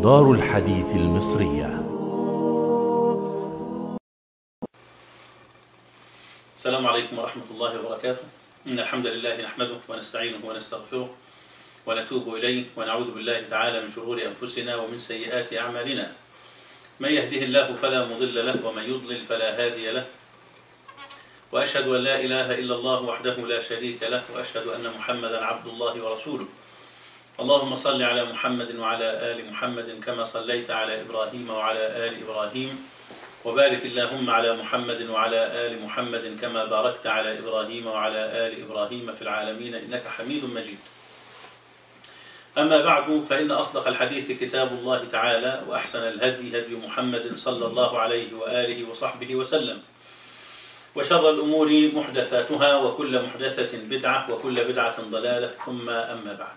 دار الحديث المصرية السلام عليكم ورحمة الله وبركاته إن الحمد لله نحمده ونستعينه ونستغفره ونتوب إليه ونعوذ بالله تعالى من شرور أنفسنا ومن سيئات أعمالنا من يهده الله فلا مضل له ومن يضلل فلا هادي له وأشهد أن لا إله إلا الله وحده لا شريك له وأشهد أن محمدا عبد الله ورسوله اللهم صل على محمد وعلى آل محمد كما صليت على إبراهيم وعلى آل إبراهيم وبارك اللهم على محمد وعلى آل محمد كما باركت على إبراهيم وعلى آل إبراهيم في العالمين إنك حميد مجيد أما بعد فإن أصدق الحديث كتاب الله تعالى وأحسن الهدي هدي محمد صلى الله عليه وآله وصحبه وسلم وشر الأمور محدثاتها وكل محدثة بدعة وكل بدعة ضلالة ثم أما بعد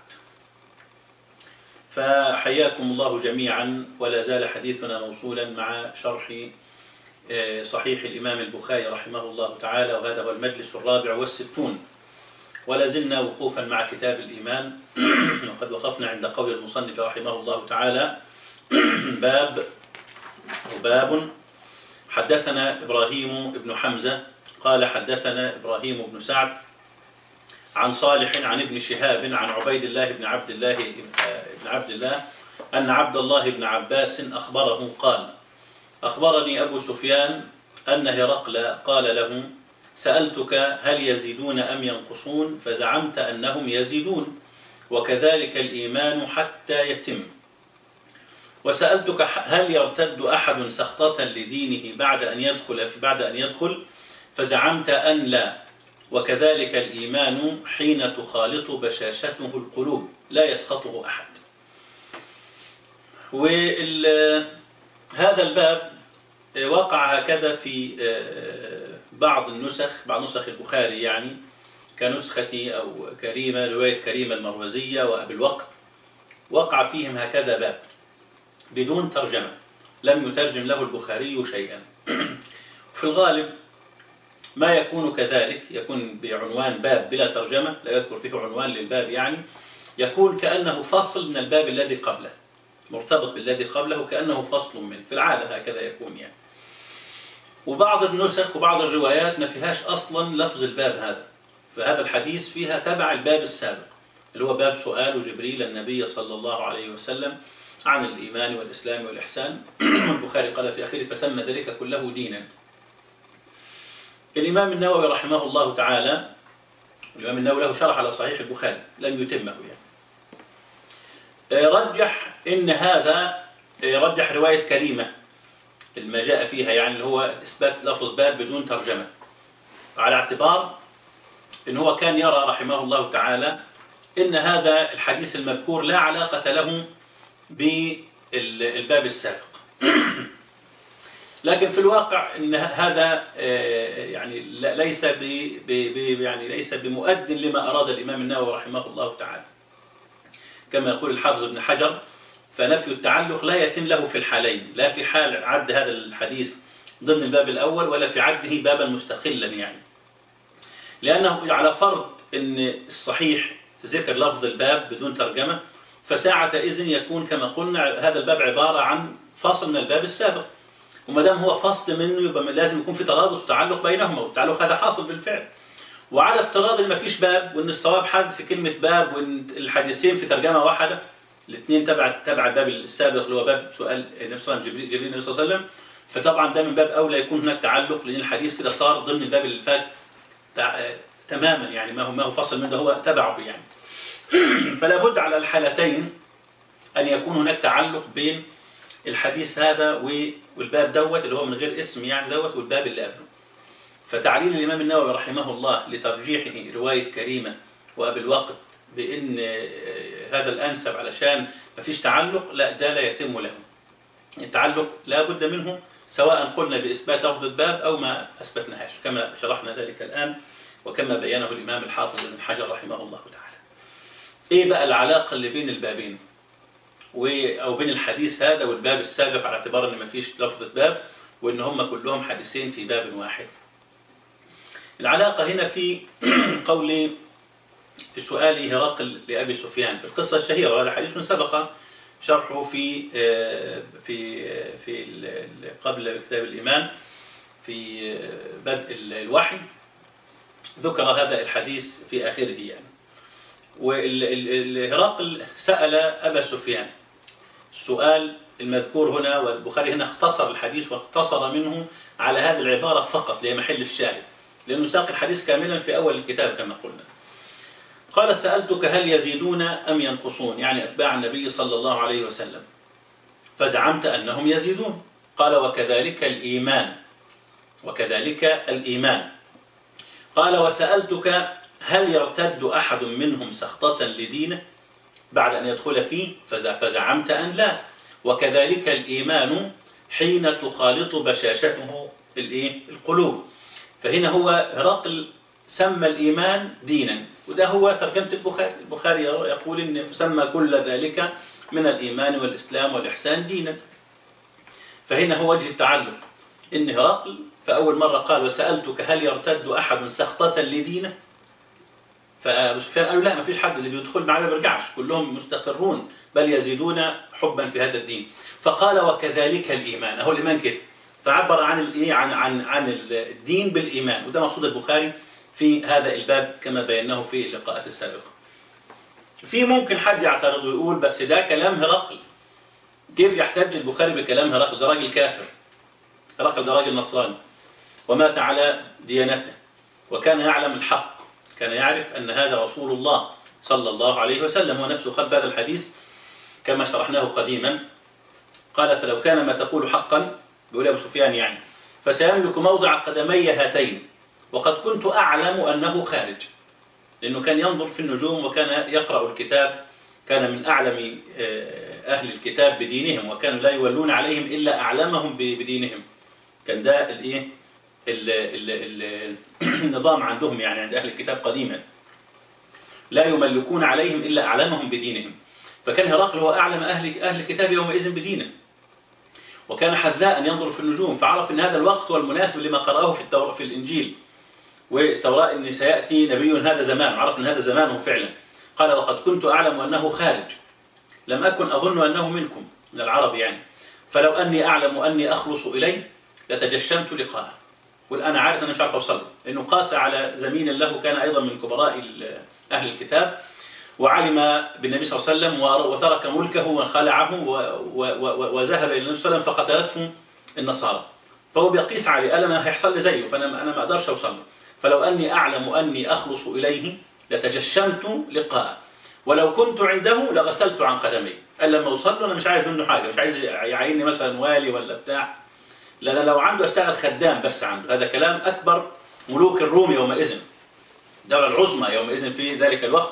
فحياكم الله جميعا ولا زال حديثنا موصولا مع شرح صحيح الإمام البخاري رحمه الله تعالى وهذا هو المجلس الرابع والستون ولا زلنا وقوفا مع كتاب الإيمان وقد وقفنا عند قول المصنف رحمه الله تعالى باب باب حدثنا إبراهيم بن حمزة قال حدثنا إبراهيم بن سعد عن صالح عن ابن شهاب عن عبيد الله بن عبد الله بن عبد الله أن عبد الله بن عباس أخبره قال أخبرني أبو سفيان أن هرقل قال له سألتك هل يزيدون أم ينقصون فزعمت أنهم يزيدون وكذلك الإيمان حتى يتم وسألتك هل يرتد أحد سخطة لدينه بعد أن يدخل بعد أن يدخل فزعمت أن لا وكذلك الإيمان حين تخالط بشاشته القلوب لا يسخطه أحد وهذا الباب وقع هكذا في بعض النسخ بعض نسخ البخاري يعني كنسخة أو كريمة رواية كريمة المروزية وأبي الوقت وقع فيهم هكذا باب بدون ترجمة لم يترجم له البخاري شيئا في الغالب ما يكون كذلك يكون بعنوان باب بلا ترجمة لا يذكر فيه عنوان للباب يعني يكون كأنه فصل من الباب الذي قبله مرتبط بالذي قبله كأنه فصل منه في العادة هكذا يكون يعني وبعض النسخ وبعض الروايات ما فيهاش أصلا لفظ الباب هذا فهذا الحديث فيها تبع الباب السابق اللي هو باب سؤال جبريل النبي صلى الله عليه وسلم عن الإيمان والإسلام والإحسان البخاري قال في آخره فسمى ذلك كله دينا الإمام النووي رحمه الله تعالى الإمام النووي له شرح على صحيح البخاري لم يتمه يعني رجح إن هذا رجح رواية كريمة ما جاء فيها يعني اللي هو إثبات لفظ باب بدون ترجمة على اعتبار إن هو كان يرى رحمه الله تعالى إن هذا الحديث المذكور لا علاقة له بالباب السابق لكن في الواقع ان هذا يعني ليس ب يعني ليس بمؤد لما اراد الامام النووي رحمه الله تعالى كما يقول الحافظ ابن حجر فنفي التعلق لا يتم له في الحالين لا في حال عد هذا الحديث ضمن الباب الاول ولا في عده بابا مستقلا يعني لانه على فرض ان الصحيح ذكر لفظ الباب بدون ترجمه فساعة إذن يكون كما قلنا هذا الباب عبارة عن فصل من الباب السابق وما دام هو فصل منه يبقى لازم يكون في ترابط وتعلق بينهما والتعلق هذا حاصل بالفعل وعلى افتراض ان ما فيش باب وان الصواب حذف كلمه باب وان الحديثين في ترجمه واحده الاثنين تبع تبع الباب السابق اللي هو باب سؤال النبي صلى الله عليه وسلم جبريل النبي صلى الله عليه وسلم فطبعا ده من باب اولى يكون هناك تعلق لان الحديث كده صار ضمن الباب اللي فات تماما يعني ما هو ما هو فصل منه هو تبعه يعني فلا بد على الحالتين ان يكون هناك تعلق بين الحديث هذا والباب دوت اللي هو من غير اسم يعني دوت والباب اللي قبله فتعليل الإمام النووي رحمه الله لترجيحه رواية كريمة وأبي الوقت بأن هذا الأنسب علشان ما فيش تعلق لا ده لا يتم له التعلق لا بد منه سواء قلنا بإثبات لفظ الباب أو ما أثبتناهاش كما شرحنا ذلك الآن وكما بينه الإمام الحافظ ابن حجر رحمه الله تعالى إيه بقى العلاقة اللي بين البابين او بين الحديث هذا والباب السابق على اعتبار ان ما فيش لفظه باب وان هم كلهم حديثين في باب واحد. العلاقه هنا في قول في سؤال هرقل لابي سفيان في القصه الشهيره وهذا حديث سبق شرحه في آه، في آه، في ال- ال- قبل كتاب الإيمان في آه، بدء ال- الوحي ذكر هذا الحديث في آخره يعني وهرقل سأل أبا سفيان السؤال المذكور هنا والبخاري هنا اختصر الحديث واقتصر منه على هذه العبارة فقط لمحل الشاهد لأنه ساق الحديث كاملا في أول الكتاب كما قلنا قال سألتك هل يزيدون أم ينقصون يعني أتباع النبي صلى الله عليه وسلم فزعمت أنهم يزيدون قال وكذلك الإيمان وكذلك الإيمان قال وسألتك هل يرتد أحد منهم سخطة لدينه بعد أن يدخل فيه فز- فزعمت أن لا وكذلك الإيمان حين تخالط بشاشته الإيه؟ القلوب فهنا هو هرقل سمى الإيمان دينا وده هو ترجمة البخاري البخاري يقول إن سمى كل ذلك من الإيمان والإسلام والإحسان دينا فهنا هو وجه التعلق إن هرقل فأول مرة قال وسألتك هل يرتد أحد سخطة لدينه فأبو سفيان قالوا لا ما فيش حد اللي بيدخل معاه ما بيرجعش كلهم مستقرون بل يزيدون حبا في هذا الدين فقال وكذلك الإيمان أهو الإيمان كده فعبر عن الايه عن عن عن الدين بالايمان وده مقصود البخاري في هذا الباب كما بيناه في اللقاءات السابقه. في ممكن حد يعترض ويقول بس ده كلام هرقل. كيف يحتج البخاري بكلام هرقل؟ ده راجل كافر. هرقل ده راجل نصراني. ومات على ديانته. وكان يعلم الحق. كان يعرف ان هذا رسول الله صلى الله عليه وسلم ونفسه خلف هذا الحديث كما شرحناه قديما. قال فلو كان ما تقول حقا بيقول ابو سفيان يعني فسيملك موضع قدمي هاتين وقد كنت اعلم انه خارج لانه كان ينظر في النجوم وكان يقرا الكتاب كان من اعلم اهل الكتاب بدينهم وكانوا لا يولون عليهم الا اعلمهم بدينهم كان ده الايه النظام عندهم يعني عند اهل الكتاب قديما لا يملكون عليهم الا اعلمهم بدينهم فكان هرقل هو اعلم اهل اهل الكتاب يومئذ بدينه وكان حذاء ينظر في النجوم فعرف ان هذا الوقت هو المناسب لما قرأه في التوراة في الانجيل والتوراة ان سياتي نبي هذا زمان عرف ان هذا زمانه فعلا قال وقد كنت اعلم انه خارج لم اكن اظن انه منكم من العرب يعني فلو اني اعلم اني اخلص اليه لتجشمت لقاءه قل انا عارف انا مش عارف اوصل له لانه قاس على زميل له كان ايضا من كبراء اهل الكتاب وعلم بالنبي صلى الله عليه وسلم وترك ملكه وخلعه وذهب الى النبي صلى الله عليه وسلم فقتلته النصارى فهو بيقيس عليه قال انا هيحصل لي زيه فانا انا ما اقدرش اوصل له فلو اني اعلم اني اخلص اليه لتجشمت لقاءه ولو كنت عنده لغسلت عن قدمي قال لما اوصل له انا مش عايز منه حاجه مش عايز يعيني مثلا والي ولا بتاع لان لو عنده اشتغل خدام بس عنده هذا كلام اكبر ملوك الروم يومئذ الدوله العظمى يومئذ في ذلك الوقت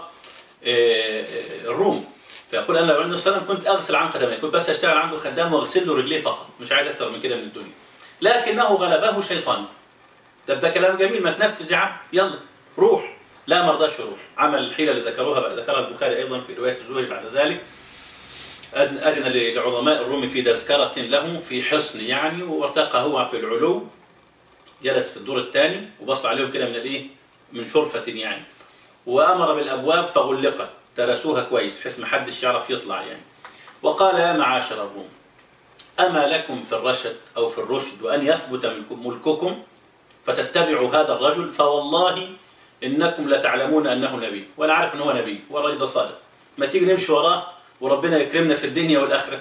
الروم فيقول انا لو عنده سلام كنت اغسل عن قدمي كنت بس اشتغل عنده خدام واغسل له رجليه فقط مش عايز اكثر من كده من الدنيا لكنه غلبه شيطان ده ده كلام جميل ما تنفذ يا عم يلا روح لا ما رضاش يروح عمل الحيله اللي ذكروها ذكرها البخاري ايضا في روايه الزهري بعد ذلك اذن لعظماء الروم في تذكره له في حصن يعني وارتقى هو في العلو جلس في الدور الثاني وبص عليهم كده من الايه من شرفه يعني وامر بالابواب فغلقت ترسوها كويس بحيث ما حدش يعرف يطلع يعني وقال يا معاشر الروم اما لكم في الرشد او في الرشد وان يثبت ملككم فتتبعوا هذا الرجل فوالله انكم لتعلمون انه نبي وانا عارف ان هو نبي والراجل ده صادق ما تيجي نمشي وراه وربنا يكرمنا في الدنيا والاخره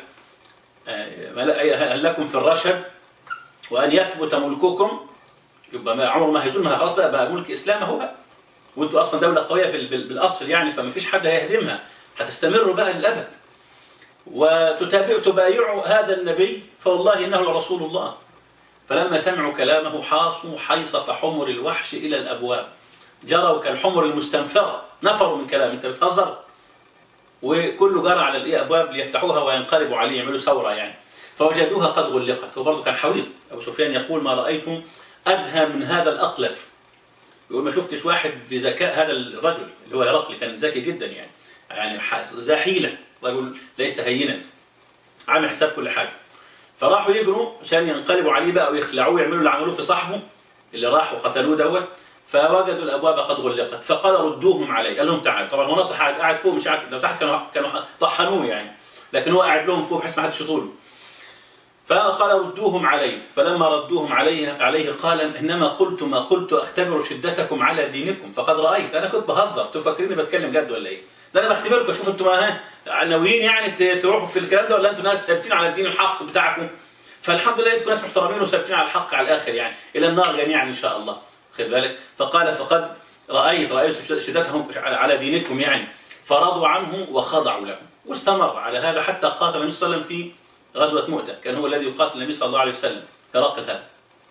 هل لكم في الرشد وان يثبت ملككم يبقى عمر ما هيزول ما خلاص بقى, بقى ملك اسلام اهو بقى وانتوا اصلا دوله قويه في بالاصل يعني فما فيش حد هيهدمها هتستمروا بقى للابد وتتابعوا تبايعوا هذا النبي فوالله انه لرسول الله فلما سمعوا كلامه حاصوا حيصة حمر الوحش الى الابواب جروا كالحمر المستنفره نفروا من كلام انت بتهزر وكله جرى على الابواب ليفتحوها وينقلبوا عليه يعملوا ثوره يعني فوجدوها قد غلقت وبرضه كان حويط ابو سفيان يقول ما رايت ادهى من هذا الاقلف يقول ما شفتش واحد بذكاء هذا الرجل اللي هو هرقل كان ذكي جدا يعني يعني ذا حيله رجل ليس هينا عامل حساب كل حاجه فراحوا يجروا عشان ينقلبوا عليه بقى ويخلعوه ويعملوا اللي عملوه في صاحبه اللي راح وقتلوه دوت فوجدوا الابواب قد غلقت فقال ردوهم علي قال لهم تعالوا طبعا هو نصح قاعد فوق مش قاعد لو تحت كانوا كانوا طحنوه يعني لكن هو قاعد لهم فوق بحيث ما حدش يطوله فقال ردوهم عليه فلما ردوهم عليه عليه قال انما قلت ما قلت اختبر شدتكم على دينكم فقد رايت انا كنت بهزر انتوا فاكريني بتكلم جد ولا ايه؟ ده انا بختبركم اشوف انتوا ها ناويين يعني ت- تروحوا في الكلام ده ولا انتوا ناس ثابتين على الدين الحق بتاعكم فالحمد لله انتوا ناس محترمين وثابتين على الحق على الاخر يعني الى النار جميعا ان شاء الله خد بالك فقال فقد رايت رايت شدتهم على- على دينكم يعني فرضوا عنه وخضعوا له واستمر على هذا حتى قاتل النبي صلى الله عليه وسلم في غزوة مؤتة كان هو الذي يقاتل النبي صلى الله عليه وسلم هرقل هذا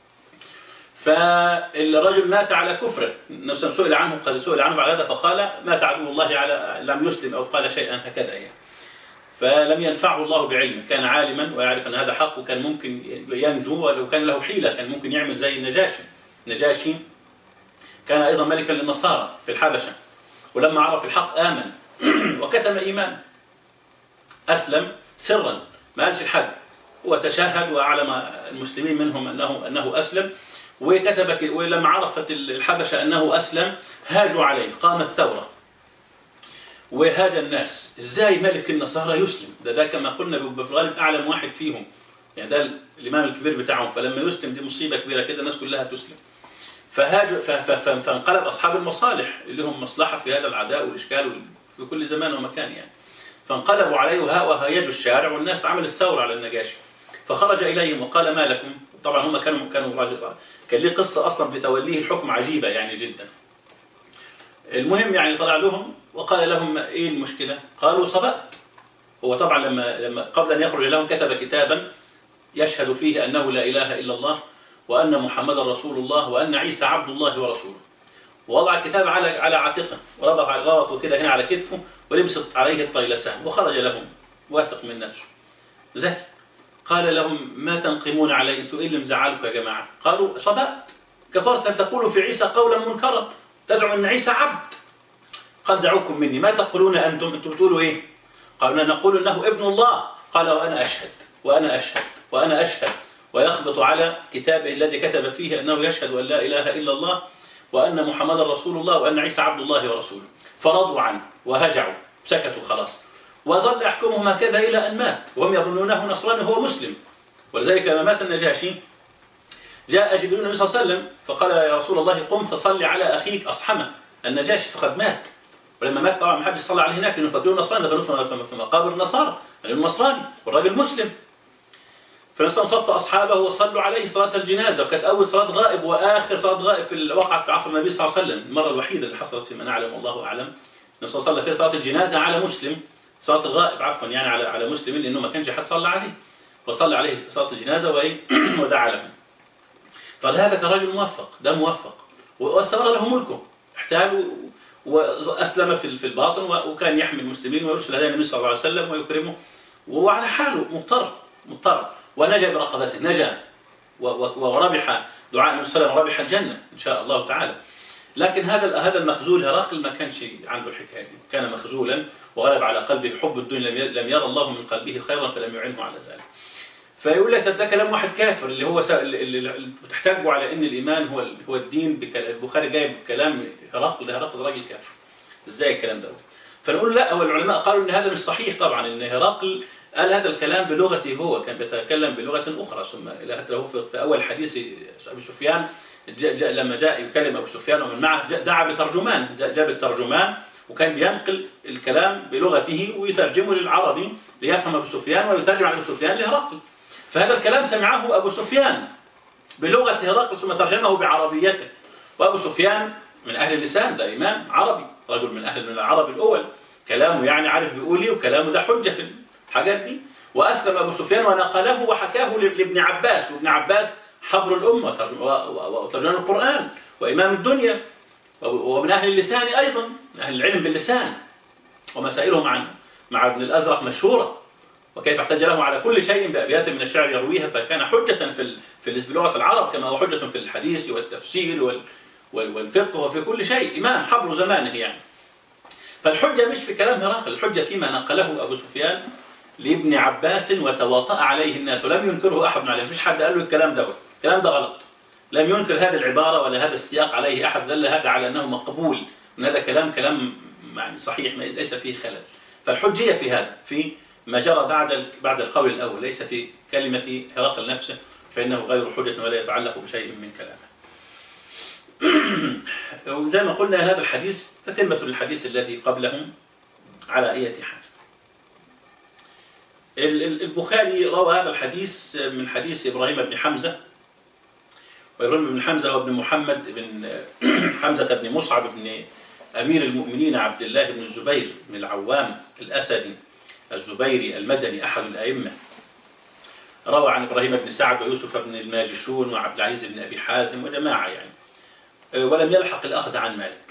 فالرجل مات على كفره النبي صلى الله عليه وسلم سئل عنه قد سئل عنه على هذا فقال مات عدو الله على لم يسلم او قال شيئا هكذا يعني فلم ينفعه الله بعلمه كان عالما ويعرف ان هذا حق وكان ممكن ينجو ولو كان له حيله كان ممكن يعمل زي النجاشي النجاشي كان ايضا ملكا للنصارى في الحبشه ولما عرف الحق امن وكتم ايمانه اسلم سرا ما قالش لحد وتشهد واعلم المسلمين منهم انه انه اسلم وكتب ك- ولما عرفت الحبشه انه اسلم هاجوا عليه قامت ثوره وهاج الناس ازاي ملك النصارى يسلم ده ده كما قلنا بيبقى في الغالب اعلم واحد فيهم يعني ده الامام الكبير بتاعهم فلما يسلم دي مصيبه كبيره كده الناس كلها تسلم فهاج ف- ف- ف- فانقلب اصحاب المصالح اللي هم مصلحه في هذا العداء والاشكال في كل زمان ومكان يعني فانقلبوا عليه وها- وهيجوا الشارع والناس عمل الثوره على النجاشي فخرج اليهم وقال ما لكم طبعا هم كانوا كانوا راجل كان ليه قصه اصلا في توليه الحكم عجيبه يعني جدا المهم يعني طلع لهم وقال لهم ايه المشكله؟ قالوا صبأت هو طبعا لما لما قبل ان يخرج لهم كتب كتابا يشهد فيه انه لا اله الا الله وان محمدا رسول الله وان عيسى عبد الله ورسوله ووضع الكتاب على على عاتقه وربط على ربطه كده هنا على كتفه ولبست عليه الطيلسان وخرج لهم واثق من نفسه ذكي قال لهم ما تنقمون علي انتم ايه اللي مزعلكم يا جماعه؟ قالوا صبأت كفرت ان تقولوا في عيسى قولا منكرا تزعم ان عيسى عبد قال دعوكم مني ما تقولون انتم انتم بتقولوا ايه؟ قالوا نقول انه ابن الله قال وانا اشهد وانا اشهد وانا اشهد ويخبط على كتابه الذي كتب فيه انه يشهد ان لا اله الا الله وان محمدا رسول الله وان عيسى عبد الله ورسوله فرضوا عنه وهجعوا سكتوا خلاص وظل يحكمهم هكذا الى ان مات وهم يظنونه نصراني وهو مسلم ولذلك لما مات النجاشي جاء جبريل النبي صلى الله عليه وسلم فقال يا رسول الله قم فصلي على اخيك اصحمه النجاشي فقد مات ولما مات طبعا ما حدش صلى عليه هناك لانه فاكرون نصراني دفنوه في- في مقابر النصارى لانه نصراني والراجل مسلم فالنبي صلى الله عليه وسلم صف اصحابه وصلوا عليه صلاه الجنازه وكانت اول صلاه غائب واخر صلاه غائب في ال- وقعت في عصر النبي صلى الله عليه وسلم المره الوحيده اللي حصلت فيما نعلم والله اعلم النبي صلى الله عليه وسلم في صلاه الجنازه على مسلم صلاه الغائب عفوا يعني على على مسلم لانه ما كانش حد صلى عليه وصلى عليه صلاه الجنازه وايه ودعا له فهذا كان رجل موفق ده موفق واستمر له ملكه احتال واسلم في في الباطن وكان يحمي المسلمين ويرسل هدايا النبي صلى الله عليه وسلم ويكرمه وهو على حاله مضطر مضطر ونجا برقبته نجا و- و- وربح دعاء النبي صلى الله عليه وسلم ربح الجنه ان شاء الله تعالى لكن هذا هذا المخزول هرقل ما كانش عنده الحكايه دي كان مخزولا وغلب على قلبه حب الدنيا لم ي- لم يرى الله من قلبه خيرا فلم يعنه على ذلك فيقول لك ده كلام واحد كافر اللي هو سا- اللي اللي بتحتاجوا على ان الايمان هو ال- هو الدين بك- البخاري جايب كلام هرقل ده هرقل راجل كافر ازاي الكلام ده فنقول لا هو العلماء قالوا ان هذا مش صحيح طبعا ان هرقل قال هذا الكلام بلغته هو كان بيتكلم بلغه اخرى ثم الى حتى له في في اول حديث ابي سفيان جاء جاء لما جاء يكلم ابو سفيان ومن معه جاء- دعا بترجمان جاء جاب الترجمان وكان بينقل الكلام بلغته ويترجمه للعربي ليفهم ابو سفيان ويترجم عن ابو سفيان لهرقل فهذا الكلام سمعه ابو سفيان بلغه هرقل ثم ترجمه بعربيته وابو سفيان من اهل اللسان ده امام عربي رجل من اهل من العرب الاول كلامه يعني عارف بيقول ايه وكلامه ده حجه في الحاجات دي واسلم ابو سفيان ونقله وحكاه لابن عباس وابن عباس حبر الامه وترجم- و- و- وترجمان القران وامام الدنيا ومن اهل اللسان ايضا من اهل العلم باللسان ومسائلهم عن مع ابن الازرق مشهوره وكيف احتج له على كل شيء بابيات من الشعر يرويها فكان حجه في ال- في ال- في لغه العرب كما هو حجه في الحديث والتفسير وال وال- والفقه وفي كل شيء امام حبر زمانه يعني فالحجه مش في كلام هرقل الحجه فيما نقله ابو سفيان لابن عباس وتواطأ عليه الناس ولم ينكره احد عليه مفيش حد قال له الكلام ده الكلام ده غلط لم ينكر هذه العباره ولا هذا السياق عليه احد دل هذا على انه مقبول ان هذا كلام كلام يعني صحيح ما- ليس فيه خلل فالحجيه في هذا في ما جرى بعد بعد القول الأول ليس في كلمة هرقل نفسه فإنه غير حجة ولا يتعلق بشيء من كلامه وزي ما قلنا هذا الحديث تتمة للحديث الذي قبله على أي حال البخاري روى هذا الحديث من حديث إبراهيم بن حمزة وإبراهيم بن حمزة هو ابن محمد بن حمزة بن مصعب بن أمير المؤمنين عبد الله بن الزبير بن العوام الأسدي الزبيري المدني أحد الأئمة روى عن إبراهيم بن سعد ويوسف بن الماجشون وعبد العزيز بن أبي حازم وجماعة يعني ولم يلحق الأخذ عن مالك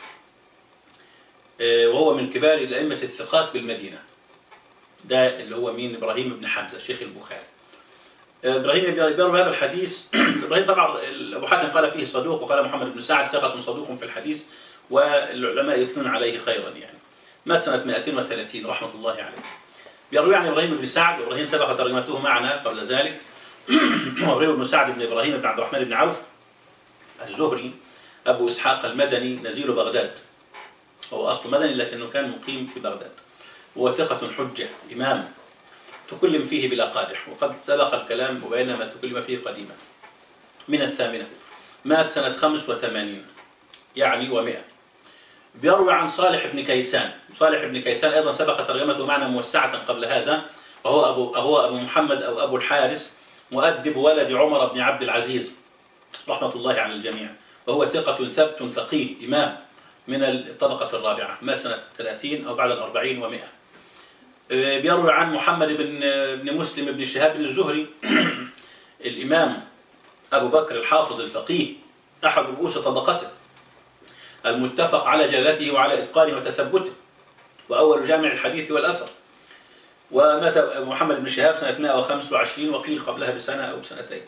وهو من كبار الأئمة الثقات بالمدينة ده اللي هو مين إبراهيم بن حمزة شيخ البخاري إبراهيم بيروي هذا الحديث إبراهيم طبعا أبو حاتم قال فيه صدوق وقال محمد بن سعد ثقة صدوق في الحديث والعلماء يثنون عليه خيرا يعني ما سنة 230 رحمة الله عليه بيروي عن إبراهيم بن سعد وإبراهيم سبق ترجمته معنا قبل ذلك وإبراهيم بن سعد بن إبراهيم بن عبد الرحمن بن عوف الزهري أبو إسحاق المدني نزيل بغداد هو أصله مدني لكنه كان مقيم في بغداد هو ثقة حجة إمام تكلم فيه بلا قادح وقد سبق الكلام وبين ما تكلم فيه قديما من الثامنة مات سنة 85 يعني ومئة بيروي عن صالح بن كيسان صالح بن كيسان أيضا سبق ترجمته معنا موسعة قبل هذا وهو أبو, هو أبو محمد أو أبو الحارس مؤدب ولد عمر بن عبد العزيز رحمة الله على الجميع وهو ثقة ثبت فقيه إمام من الطبقة الرابعة ما سنة 30 أو بعد الأربعين ومئة بيروي عن محمد بن بن مسلم بن شهاب الزهري الإمام أبو بكر الحافظ الفقيه أحد رؤوس طبقته المتفق على جلالته وعلى إتقانه وتثبته وأول جامع الحديث والأثر ومات محمد بن شهاب سنة 125 وقيل قبلها بسنة أو بسنتين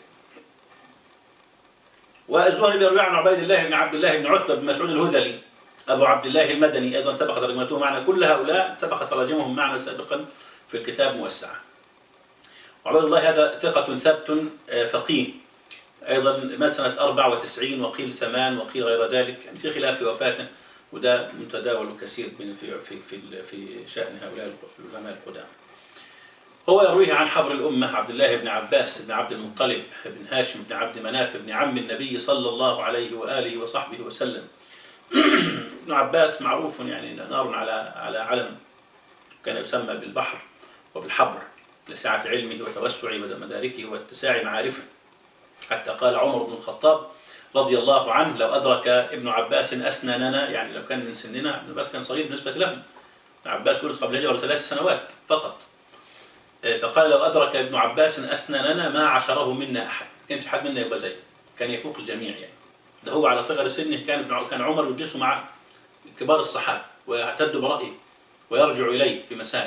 والزهري بيروي عن عبيد الله بن عبد الله بن عتبة بن مسعود الهذلي أبو عبد الله المدني أيضا سبق ترجمته معنا كل هؤلاء سبق تراجمهم معنا سابقا في الكتاب موسعة وعبد الله هذا ثقة ثبت فقيه أيضا ما سنة 94 وقيل ثمان وقيل غير ذلك يعني في خلاف وفاته وده متداول كثير من في في في في شأن هؤلاء العلماء القدامى. هو يرويه عن حبر الأمة عبد الله بن عباس بن عبد المطلب بن هاشم بن عبد مناف بن عم النبي صلى الله عليه وآله وصحبه وسلم. ابن عباس معروف يعني نار على على علم كان يسمى بالبحر وبالحبر لسعة علمه وتوسع مداركه واتساع معارفه حتى قال عمر بن الخطاب رضي الله عنه لو أدرك ابن عباس أسناننا يعني لو كان من سننا ابن عباس كان صغير بالنسبة له ابن عباس ولد قبل الهجرة بثلاث سنوات فقط فقال لو أدرك ابن عباس أسناننا ما عشره منا أحد ما كانش حد منا يبقى زيه كان يفوق الجميع يعني ده هو على صغر سنه كان ابن كان عمر يجلس مع كبار الصحابة ويعتد برأيه ويرجع إليه في مسائل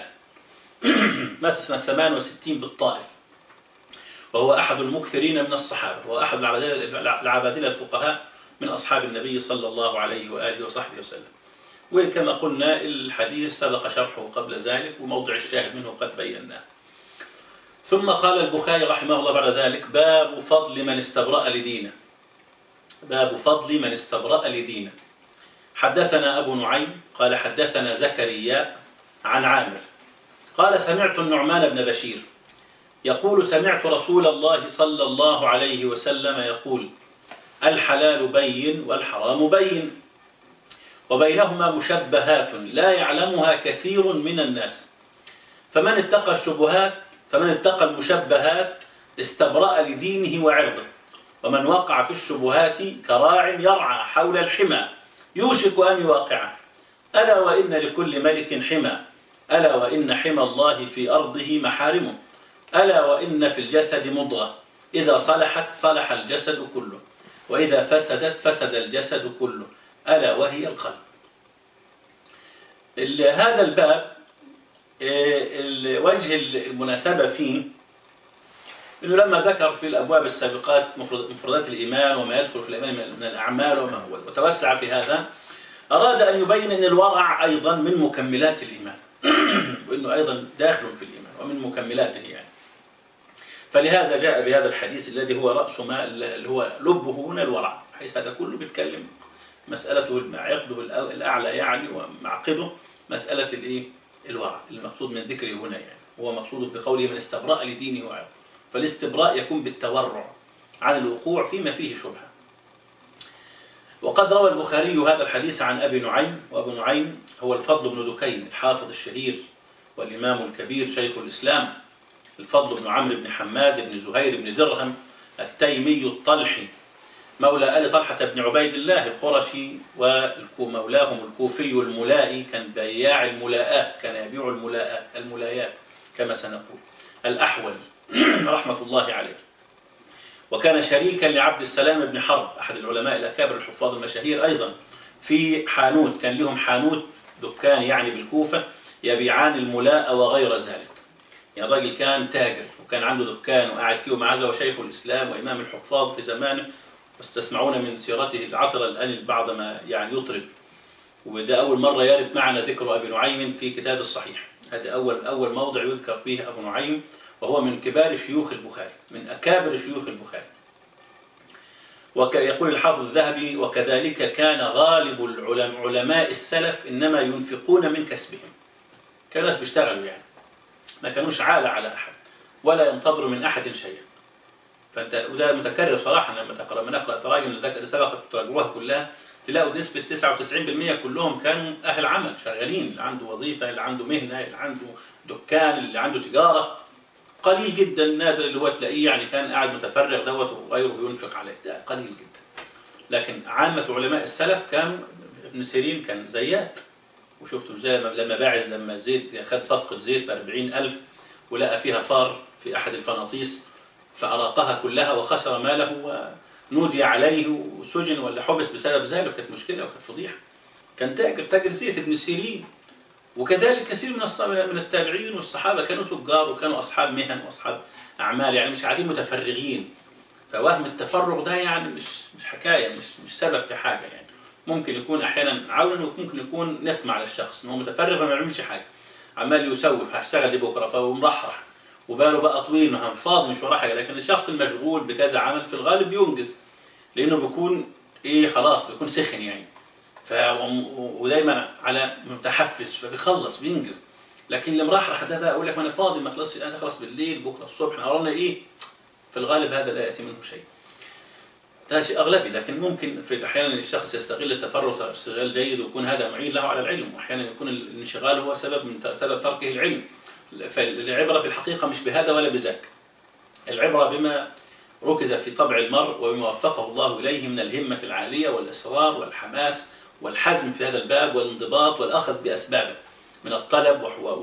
مات سنة 68 بالطائف وهو أحد المكثرين من الصحابة وهو أحد العبادلة الفقهاء من أصحاب النبي صلى الله عليه وآله وصحبه وسلم وكما قلنا الحديث سبق شرحه قبل ذلك وموضع الشاهد منه قد بيناه ثم قال البخاري رحمه الله بعد ذلك باب فضل من استبرأ لدينه باب فضل من استبرأ لدينه حدثنا أبو نعيم قال حدثنا زكريا عن عامر قال سمعت النعمان بن بشير يقول سمعت رسول الله صلى الله عليه وسلم يقول الحلال بين والحرام بين وبينهما مشبهات لا يعلمها كثير من الناس فمن اتقى الشبهات فمن اتقى المشبهات استبرأ لدينه وعرضه ومن وقع في الشبهات كراع يرعى حول الحمى يوشك أن يواقعه ألا وإن لكل ملك حمى ألا وإن حمى الله في أرضه محارمه ألا وإن في الجسد مضغة إذا صلحت صلح الجسد كله وإذا فسدت فسد الجسد كله ألا وهي القلب هذا الباب وجه المناسبة فيه انه لما ذكر في الابواب السابقات مفردات الايمان وما يدخل في الايمان من الاعمال وما هو وتوسع في هذا اراد ان يبين ان الورع ايضا من مكملات الايمان وانه ايضا داخل في الايمان ومن مكملاته يعني فلهذا جاء بهذا الحديث الذي هو راس ما اللي هو لبه هنا الورع حيث هذا كله بيتكلم مسألته عقده الأعلى يعني ومعقده مسألة الإيه؟ الورع المقصود من ذكره هنا يعني هو مقصود بقوله من استبرأ لدينه وعرضه فالاستبراء يكون بالتورع عن الوقوع فيما فيه شبهة وقد روى البخاري هذا الحديث عن أبي نعيم وأبو نعيم هو الفضل بن دكين الحافظ الشهير والإمام الكبير شيخ الإسلام الفضل بن عمرو بن حماد بن زهير بن درهم التيمي الطلحي مولى آل طلحة بن عبيد الله القرشي ومولاهم الكوفي الملائي كان بياع الملاءات كان يبيع الملاءات الملايات كما سنقول الأحول رحمة الله عليه وكان شريكا لعبد السلام بن حرب أحد العلماء الأكابر الحفاظ المشاهير أيضا في حانوت كان لهم حانوت دكان يعني بالكوفة يبيعان الملاء وغير ذلك يعني الراجل كان تاجر وكان عنده دكان وقاعد فيه ومعاه هو شيخ الإسلام وإمام الحفاظ في زمانه واستسمعون من سيرته العصر الآن بعض ما يعني يطرب وده أول مرة يرد معنا ذكر أبي نعيم في كتاب الصحيح هذا أول أول موضع يذكر فيه أبو نعيم وهو من كبار شيوخ البخاري من أكابر شيوخ البخاري ويقول الحافظ الذهبي وكذلك كان غالب العلماء علماء السلف إنما ينفقون من كسبهم كانوا ناس بيشتغلوا يعني ما كانوش عالة على أحد ولا ينتظروا من أحد شيئا فانت وده متكرر صراحه لما تقرا من نقرا تراجم اللي سبقت تراجموها كلها تلاقوا نسبه 99% كلهم كانوا اهل عمل شغالين اللي عنده وظيفه اللي عنده مهنه اللي عنده دكان اللي عنده تجاره قليل جدا نادر اللي هو تلاقيه يعني كان قاعد متفرغ دوت وغيره ينفق عليه ده قليل جدا لكن عامة علماء السلف كان ابن سيرين كان زيات وشفتوا ازاي لما باعث لما زيت خد صفقة زيت ب 40000 ولقى فيها فار في أحد الفناطيس فأراقها كلها وخسر ماله ونودي عليه وسجن ولا حبس بسبب ذلك كانت مشكلة وكانت فضيحة كان تاجر تاجر زيت ابن سيرين وكذلك كثير من من التابعين والصحابة كانوا تجار وكانوا أصحاب مهن وأصحاب أعمال يعني مش قاعدين متفرغين فوهم التفرغ ده يعني مش مش حكاية مش مش سبب في حاجة يعني ممكن يكون أحيانا عونا وممكن يكون نقمة على الشخص إنه متفرغ ما بيعملش حاجة عمال يسوف هشتغل دي بكرة فهو مرحرح وباله بقى طويل ما فاضي مش وراه حاجه لكن الشخص المشغول بكذا عمل في الغالب بينجز لانه بيكون ايه خلاص بيكون سخن يعني ف ودايما على متحفز فبيخلص بينجز لكن اللي مرحرح ده بقى يقول لك ما انا فاضي ما خلصش انا خلص بالليل بكره الصبح احنا ورانا ايه في الغالب هذا لا ياتي منه شيء ده شيء اغلبي لكن ممكن في احيانا الشخص يستغل التفرغ استغلال جيد ويكون هذا معين له على العلم واحيانا يكون الانشغال هو سبب من سبب تركه العلم فالعبرة في الحقيقة مش بهذا ولا بذاك العبرة بما ركز في طبع المرء وبما وفقه الله إليه من الهمة العالية والإصرار والحماس والحزم في هذا الباب والانضباط والأخذ بأسبابه من الطلب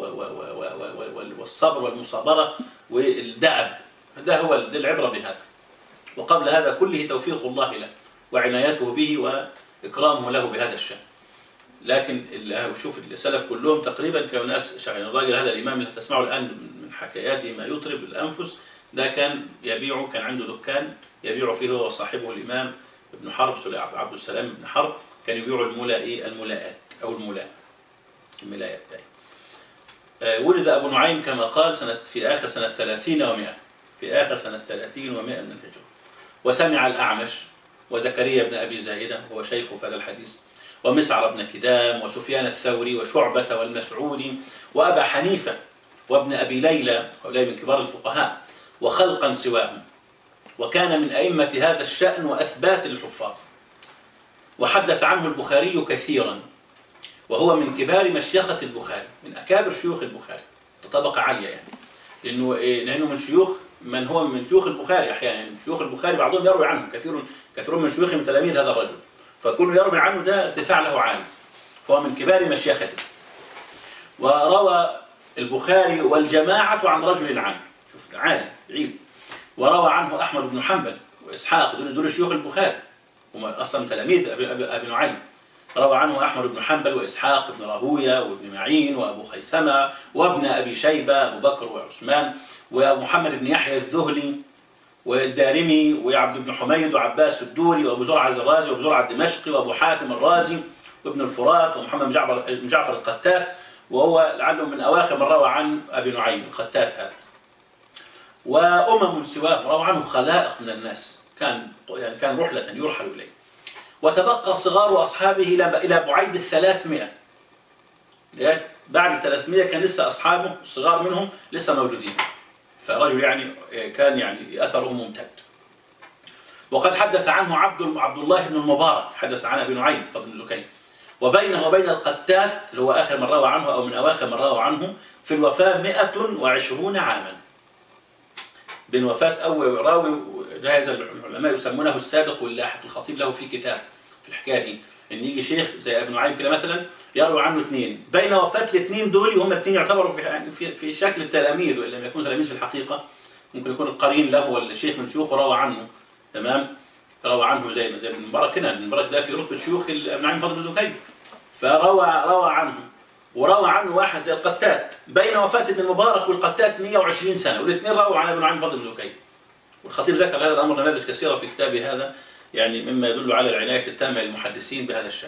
والصبر والمصابرة والدأب ده هو العبرة بهذا وقبل هذا كله توفيق الله له وعنايته به وإكرامه له بهذا الشأن لكن شوف السلف كلهم تقريبا كانوا ناس يعني الراجل هذا الامام اللي تسمعه الان من حكاياته ما يطرب الانفس ده كان يبيع كان عنده دكان يبيع فيه هو وصاحبه الامام ابن حرب عبد السلام بن حرب كان يبيع الملا ايه الملاءات او الملاء الملاءات آه ولد ابو نعيم كما قال سنه في اخر سنه 30 و100 في اخر سنه 30 و100 من الهجره وسمع الاعمش وزكريا بن ابي زائده هو شيخه في هذا الحديث ومسعر بن كدام وسفيان الثوري وشعبة والمسعودي وأبا حنيفة وابن أبي ليلى هؤلاء من كبار الفقهاء وخلقا سواهم وكان من أئمة هذا الشأن وأثبات الحفاظ وحدث عنه البخاري كثيرا وهو من كبار مشيخة البخاري من أكابر شيوخ البخاري طبقة عالية يعني لأنه إيه لأنه من شيوخ من هو من شيوخ البخاري أحيانا يعني شيوخ البخاري بعضهم يروي عنه كثير كثير من شيوخ من تلاميذ هذا الرجل فكل يروي عنه ده ارتفاع له عالي فهو من كبار مشيخته وروى البخاري والجماعة عن رجل عنه شوف عالي بعيد وروى عنه أحمد بن حنبل وإسحاق دول دول شيوخ البخاري هم أصلا تلاميذ أبي, أبي, أبي نعيم روى عنه أحمد بن حنبل وإسحاق بن راهوية وابن معين وأبو خيثمة وابن أبي شيبة أبو بكر وعثمان ومحمد بن يحيى الذهلي والدارمي وعبد بن حميد وعباس الدوري وابو زرعه الرازي وابو زرعه الدمشقي وابو حاتم الرازي وابن الفرات ومحمد بن جعفر بن جعفر القتات وهو لعله من اواخر من روى عن ابي نعيم القتات هذا. وامم سواه روى عنه خلائق من الناس كان يعني كان رحله يرحل اليه. وتبقى صغار اصحابه الى الى بعيد الثلاثمائة بعد 300 كان لسه أصحابه الصغار منهم لسه موجودين فرجل يعني كان يعني أثره ممتد وقد حدث عنه عبد عبد الله بن المبارك حدث عن ابي نعيم فضل بن دكين وبينه وبين القتات اللي هو آخر من روى عنه أو من أواخر من روى عنه في الوفاة 120 عاما بين وفاة أول راوي جاهز العلماء يسمونه السابق واللاحق الخطيب له في كتاب في الحكاية دي إن يجي شيخ زي ابن نعيم كده مثلا يروي عنه اثنين بين وفاة الاثنين دول هم الاثنين يعتبروا في يعني في, في شكل التلاميذ وإن لم يكونوا تلاميذ في الحقيقة ممكن يكون القرين له ولا الشيخ من شيوخه روى عنه تمام روى عنه زي زي ابن مبارك هنا ابن مبارك ده في رتبة شيوخ ابن نعيم فضل بن دكين فروى روى عنه وروى عنه واحد زي القتات بين وفاة ابن المبارك والقتات 120 سنة والاثنين رووا عن ابن نعيم فضل بن دكين والخطيب ذكر هذا الأمر نماذج كثيرة في كتابه هذا يعني مما يدل على العناية التامة للمحدثين بهذا الشأن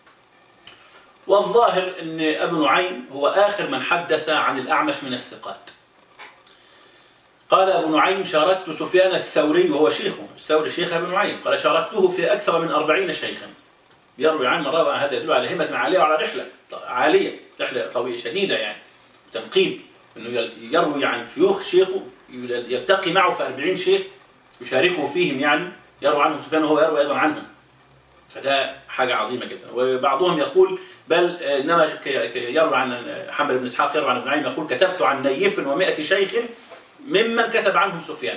والظاهر أن أبو نعيم هو آخر من حدث عن الأعمش من الثقات قال أبو نعيم شاركت سفيان الثوري وهو شيخه الثوري شيخ أبو نعيم قال شاركته في أكثر من أربعين شيخا يروي عنه روى هذا يدل على همة عالية وعلى رحلة عالية رحلة طويلة شديدة يعني تنقيب أنه يروي عن شيوخ شيخه يلتقي معه في 40 شيخ يشاركه فيهم يعني يروي عنهم سفيان وهو يروي أيضا عنهم فده حاجة عظيمة جدا وبعضهم يقول بل إنما يروي عن محمد بن إسحاق يروي عن ابن عين يقول كتبت عن نيف ومائة شيخ ممن كتب عنهم سفيان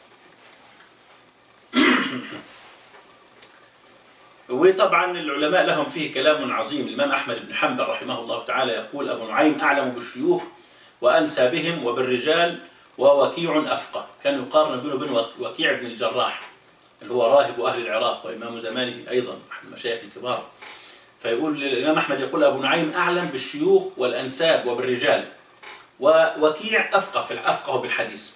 وطبعا العلماء لهم فيه كلام عظيم الإمام أحمد بن حنبل رحمه الله تعالى يقول أبو نعيم أعلم بالشيوخ وأنسى بهم وبالرجال ووكيع أفقه كان يقارن بينه وبين وكيع بن الجراح اللي هو راهب أهل العراق وإمام زمانه أيضا أحد المشايخ الكبار فيقول الإمام أحمد يقول أبو نعيم أعلم بالشيوخ والأنساب وبالرجال ووكيع أفقه في الأفقه بالحديث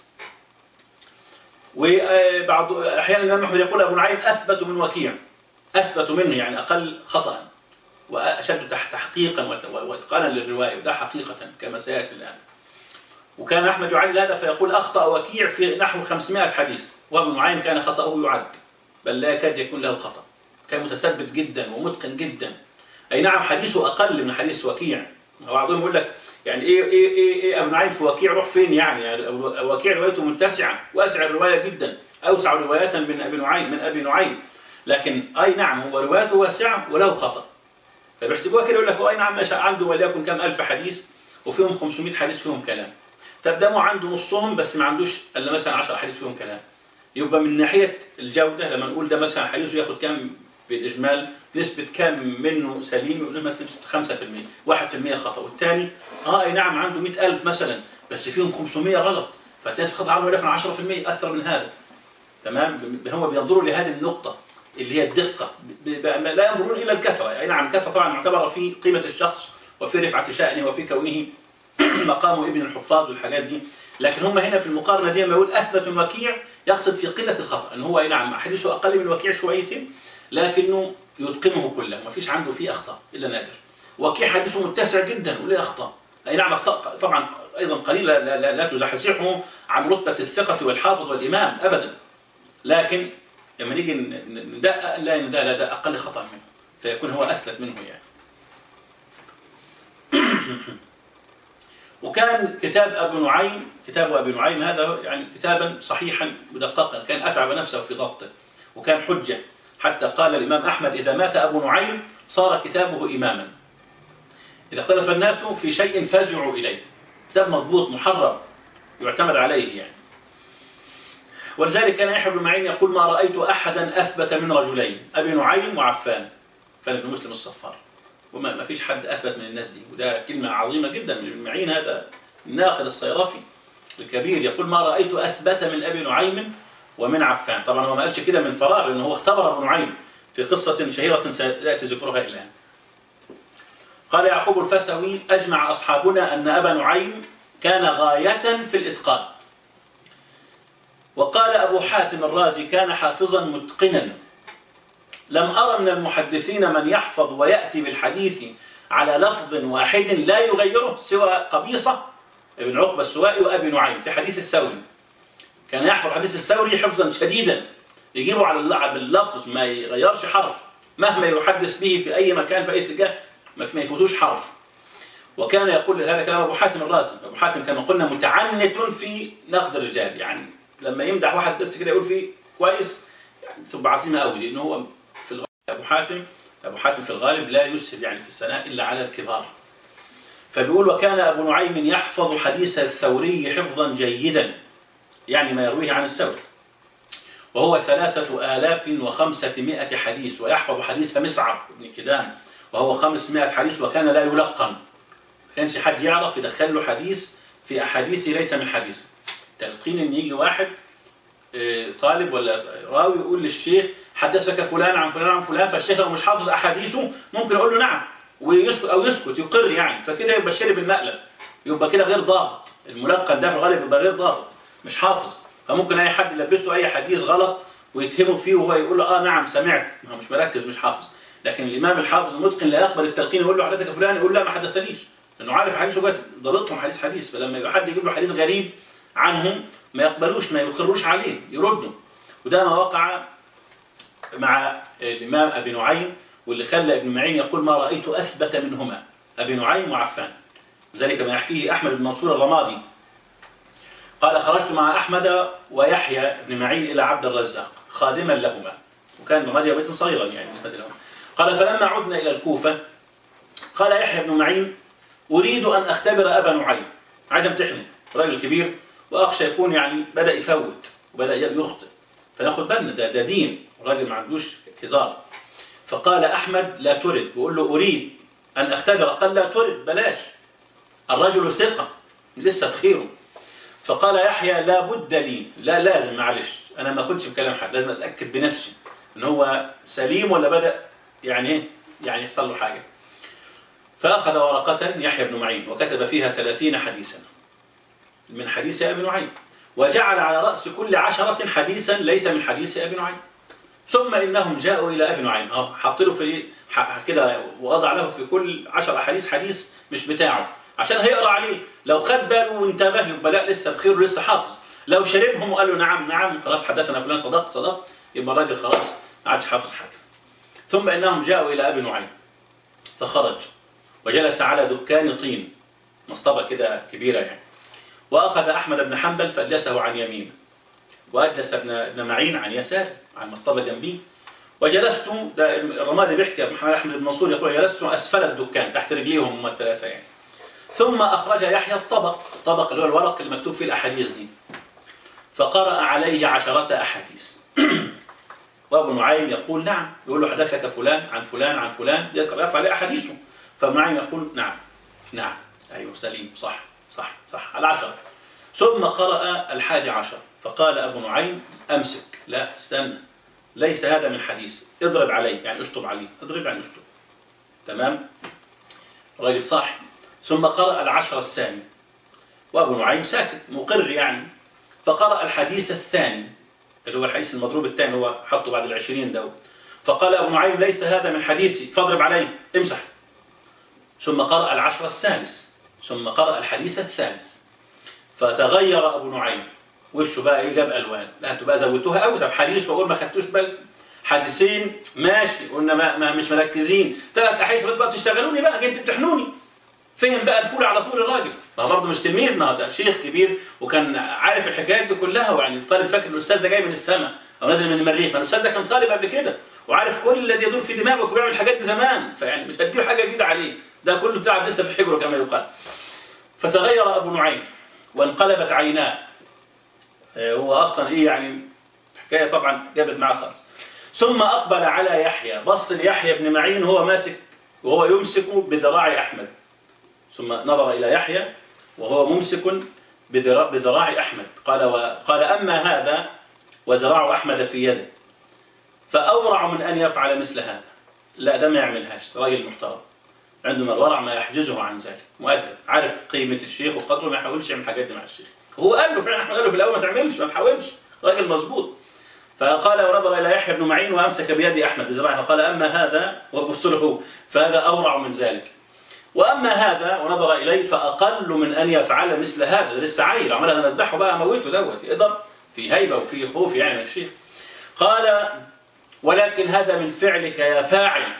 وبعض أحيانا الإمام أحمد يقول أبو نعيم أثبت من وكيع أثبت منه يعني أقل خطأ وأشد تحقيقا وإتقانا للرواية وده حقيقة كما سيأتي الآن وكان أحمد يعلل هذا فيقول أخطأ وكيع في نحو 500 حديث وابن نعيم كان خطأه يعد بل لا يكاد يكون له خطأ كان متثبت جدا ومتقن جدا أي نعم حديثه أقل من حديث وكيع بعضهم يقول لك يعني ايه ايه ايه, إيه ابن نعيم في وكيع روح فين يعني يعني وكيع روايته متسعه واسع الروايه جدا اوسع روايه من ابي نعيم من ابي نعيم لكن اي نعم هو روايته واسعه وله خطا فبيحسبوها كده يقول لك اي نعم ماشي عنده وليكن كم الف حديث وفيهم 500 حديث فيهم كلام طب ده عنده نصهم بس ما عندوش الا مثلا 10 حديث فيهم كلام يبقى من ناحيه الجوده لما نقول ده مثلا حديثه ياخد كام بالاجمال نسبه كام منه سليم يقول مثلا 5% 1% خطا والثاني اه اي نعم عنده 100000 مثلا بس فيهم 500 غلط فتلاقي خطا عنه ولكن 10% اكثر من هذا تمام هم بينظروا لهذه النقطه اللي هي الدقه لا ينظرون الى الكثره اي نعم الكثره طبعا معتبره في قيمه الشخص وفي رفعه شانه وفي كونه مقام ابن الحفاظ والحاجات دي لكن هم هنا في المقارنه دي لما يقول اثبت وكيع يقصد في قله الخطا ان هو اي نعم حديثه اقل من وكيع شويتين لكنه يتقنه كله ما فيش عنده فيه اخطاء الا نادر وكيع حديثه متسع جدا وله اخطاء اي نعم اخطاء طبعا ايضا قليله لا, لا, لا تزحزحه عن رتبه الثقه والحافظ والامام ابدا لكن لما نيجي ندقق لا ان ده لا ده اقل خطا منه فيكون هو اثبت منه يعني وكان كتاب ابو نعيم كتاب ابي نعيم هذا يعني كتابا صحيحا مدققا كان اتعب نفسه في ضبطه وكان حجه حتى قال الامام احمد اذا مات ابو نعيم صار كتابه اماما اذا اختلف الناس في شيء فزعوا اليه كتاب مضبوط محرر يعتمد عليه يعني ولذلك كان يحيى بن معين يقول ما رايت احدا اثبت من رجلين ابي نعيم وعفان فان بن مسلم الصفار وما ما فيش حد اثبت من الناس دي وده كلمه عظيمه جدا من ابن معين هذا الناقد الصيرفي الكبير يقول ما رايت اثبت من ابي نعيم ومن عفان طبعا هو ما قالش كده من فراغ لانه هو اختبر ابو نعيم في قصه شهيره سياتي ذكرها الان قال يعقوب الفسوي اجمع اصحابنا ان ابا نعيم كان غايه في الاتقان وقال ابو حاتم الرازي كان حافظا متقنا لم أرى من المحدثين من يحفظ ويأتي بالحديث على لفظ واحد لا يغيره سوى قبيصة ابن عقبة السوائي وأبي نعيم في حديث الثوري كان يحفظ حديث الثوري حفظا شديدا يجيبه على باللفظ ما يغيرش حرف مهما يحدث به في أي مكان في أي اتجاه ما يفوتوش حرف وكان يقول هذا كلام ابو حاتم الرازي ابو حاتم كما قلنا متعنت في نقد الرجال يعني لما يمدح واحد بس كده يقول فيه كويس يعني تبقى عظيمه قوي لانه هو في الغالب ابو حاتم ابو حاتم في الغالب لا يسهل يعني في الثناء الا على الكبار فبيقول وكان ابو نعيم يحفظ حديث الثوري حفظا جيدا يعني ما يرويه عن الثوري وهو ثلاثة آلاف وخمسة حديث ويحفظ حديث مسعر بن كدام وهو خمسمائة حديث وكان لا يلقن ما كانش حد يعرف يدخل له حديث في أحاديثه ليس من حديث تلقين إن يجي واحد آه، طالب ولا راوي يقول للشيخ حدثك فلان عن فلان عن فلان فالشيخ لو مش حافظ أحاديثه ممكن يقول له نعم ويسكت أو يسكت يقر يعني فكده يبقى شرب المقلب يبقى كده غير ضابط الملقن ده في الغالب يبقى غير ضابط مش حافظ فممكن اي حد يلبسه اي حديث غلط ويتهمه فيه وهو يقول له اه نعم سمعت ما هو مش مركز مش حافظ لكن الامام الحافظ المتقن لا يقبل التلقين يقول له حدثك فلان يقول لا ما حدثنيش لانه عارف حديثه بس ضابطهم حديث حديث فلما يبقى حد يجيب له حديث غريب عنهم ما يقبلوش ما يقروش عليه يردوا وده ما وقع مع الامام ابي نعيم واللي خلى ابن معين يقول ما رايت اثبت منهما ابي نعيم وعفان ذلك ما يحكيه احمد بن منصور الرمادي قال خرجت مع أحمد ويحيى بن معين إلى عبد الرزاق خادما لهما وكان ابن بيتا صغيرا يعني بالنسبة لهم قال فلما عدنا إلى الكوفة قال يحيى بن معين أريد أن أختبر أبا نعيم عايز امتحنه راجل كبير وأخشى يكون يعني بدأ يفوت وبدأ يخطئ فناخد بالنا ده, ده دين الراجل ما عندوش هزار فقال أحمد لا ترد بقول له أريد أن أختبر قال لا ترد بلاش الرجل ثقة لسه بخيره فقال يحيى لا بد لي لا لازم معلش انا ما اخدش بكلام حد لازم اتاكد بنفسي ان هو سليم ولا بدا يعني ايه يعني يحصل له حاجه فاخذ ورقه يحيى بن معين وكتب فيها ثلاثين حديثا من حديث ابي نعيم وجعل على راس كل عشره حديثا ليس من حديث ابي نعيم ثم انهم جاءوا الى ابي نعيم اه حط له في كده ووضع له في كل عشر احاديث حديث مش بتاعه عشان هيقرا عليه لو خد باله وانتبه يبقى لا لسه بخير ولسه حافظ لو شربهم وقال له نعم نعم خلاص حدثنا فلان صدق صدق يبقى الراجل خلاص ما عادش حافظ حاجه ثم انهم جاءوا الى ابي نعيم فخرج وجلس على دكان طين مصطبه كده كبيره يعني واخذ احمد بن حنبل فاجلسه عن يمينه واجلس ابن ابن معين عن يساره عن مصطبه جنبيه وجلست ده الرمادي بيحكي احمد بن منصور يقول جلست اسفل الدكان تحت رجليهم هم الثلاثه يعني ثم أخرج يحيى الطبق طبق اللي هو الورق اللي مكتوب فيه الأحاديث دي فقرأ عليه عشرة أحاديث وابو نعيم يقول نعم يقول له حدثك فلان عن فلان عن فلان يقرأ عليه أحاديثه فنعيم يقول نعم نعم أيوه سليم صح صح صح العشرة ثم قرأ الحادي عشر فقال أبو نعيم أمسك لا استنى ليس هذا من حديث اضرب عليه يعني اشطب عليه اضرب يعني اشطب تمام راجل صح ثم قرأ العشر الثاني وأبو نعيم ساكت مقر يعني فقرأ الحديث الثاني اللي هو الحديث المضروب الثاني هو حطه بعد العشرين دو فقال أبو نعيم ليس هذا من حديثي فاضرب عليه امسح ثم قرأ العشر الثالث ثم قرأ الحديث الثالث فتغير أبو نعيم وشه بقى ايه جاب الوان لا انتوا بقى زودتوها قوي طب حديث واقول ما خدتوش بال حديثين ماشي قلنا ما, ما مش مركزين ثلاث احاديث بقى تشتغلوني بقى انت بتحنوني فهم بقى الفول على طول الراجل ما برضه مش تلميذ ما ده شيخ كبير وكان عارف الحكايات دي كلها ويعني الطالب فاكر الاستاذ ده جاي من السماء او نازل من المريخ ما الاستاذ ده كان طالب قبل كده وعارف كل الذي يدور في دماغه وبيعمل الحاجات دي زمان فيعني مش هتجيب حاجه جديده عليه ده كله تعب لسه في حجره كما يقال فتغير ابو نعيم وانقلبت عيناه آه، هو اصلا ايه يعني الحكايه طبعا جابت معاه خالص ثم اقبل على يحيى بص ليحيى بن معين هو ماسك وهو يمسك بذراع احمد ثم نظر إلى يحيى وهو ممسك بذراع أحمد قال قال أما هذا وذراع أحمد في يده فأورع من أن يفعل مثل هذا لا ده ما يعملهاش راجل محترم عندما الورع ما يحجزه عن ذلك مؤدب عارف قيمة الشيخ وقدره ما يحاولش يعمل الحاجات دي مع الشيخ هو قال له فعلا احمد قال له في الأول ما تعملش ما تحاولش راجل مظبوط فقال ونظر إلى يحيى بن معين وأمسك بيد أحمد بذراعه وقال أما هذا وبص له فهذا أورع من ذلك واما هذا ونظر اليه فاقل من ان يفعل مثل هذا ده لسه عيل عمال انا اذبحه بقى اموته دوت يقدر في هيبه وفي خوف يعني الشيخ قال ولكن هذا من فعلك يا فاعل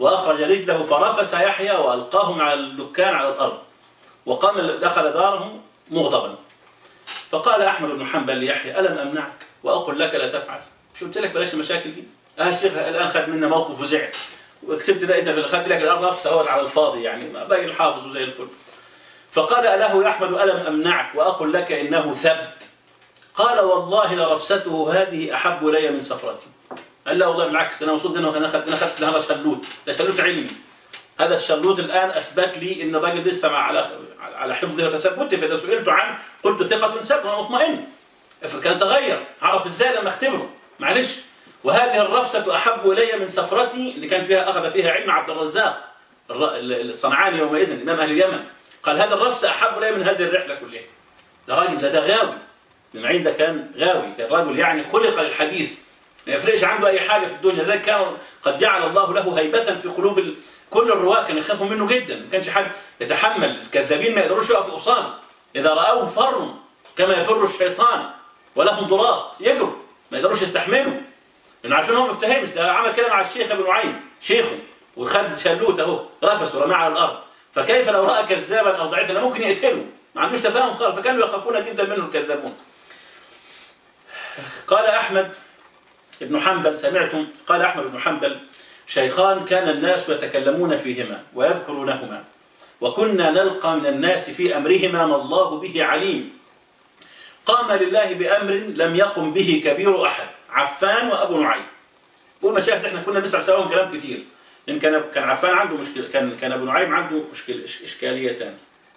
وأخرج رجله فرفس يحيى وألقاهم على الدكان على الأرض وقام دخل داره مغضبا فقال أحمد بن حنبل ليحيى ألم أمنعك وأقول لك لا تفعل مش قلت لك بلاش المشاكل دي اه الشيخ الآن خد منا موقف وزعل وكسبت ده انت اخذت لك الارض نفسها اهوت على الفاضي يعني ما باقي الحافظ وزي الفل فقال له احمد الم امنعك واقل لك انه ثبت قال والله لرفسته هذه احب الي من سفرتي قال لا والله بالعكس انا مبسوط انه انا اخذت انا اخذت هذا شلوت ده شلوت علمي هذا الشلوت الان اثبت لي ان الراجل لسه مع على على حفظه وتثبته فاذا سئلت عنه قلت ثقه ثبت وانا مطمئن كان تغير عرف ازاي لما اختبره معلش وهذه الرفسة أحب إلي من سفرتي اللي كان فيها أخذ فيها علم عبد الرزاق الصنعاني يومئذ إمام أهل اليمن قال هذا الرفسة أحب إلي من هذه الرحلة كلها ده راجل ده, ده غاوي ابن معين ده كان غاوي كان رجل يعني خلق للحديث ما يفرقش عنده أي حاجة في الدنيا زي كان قد جعل الله له هيبة في قلوب ال... كل الرواة كانوا يخافوا منه جدا ما كانش حد يتحمل الكذابين ما يقدروش يقفوا قصاده إذا رأوه فروا كما يفر الشيطان ولهم ضراط يجروا ما يقدروش يستحملوا لانه عارفين هو ما افتهمش ده عمل كده مع الشيخ ابن معين شيخه وخد شلوت اهو رفس ورماه على الارض فكيف لو راى كذابا او ضعيفا ممكن يقتله ما عندوش تفاهم خالص فكانوا يخافون جدا منه الكذابون قال احمد ابن حنبل سمعتم قال احمد بن حنبل شيخان كان الناس يتكلمون فيهما ويذكرونهما وكنا نلقى من الناس في امرهما ما الله به عليم قام لله بامر لم يقم به كبير احد عفان وابو نعيم والمشاهد احنا كنا بنسمع سواهم كلام كتير لان كان كان عفان عنده مشكله كان كان ابو نعيم عنده مشكله اشكاليه ثانيه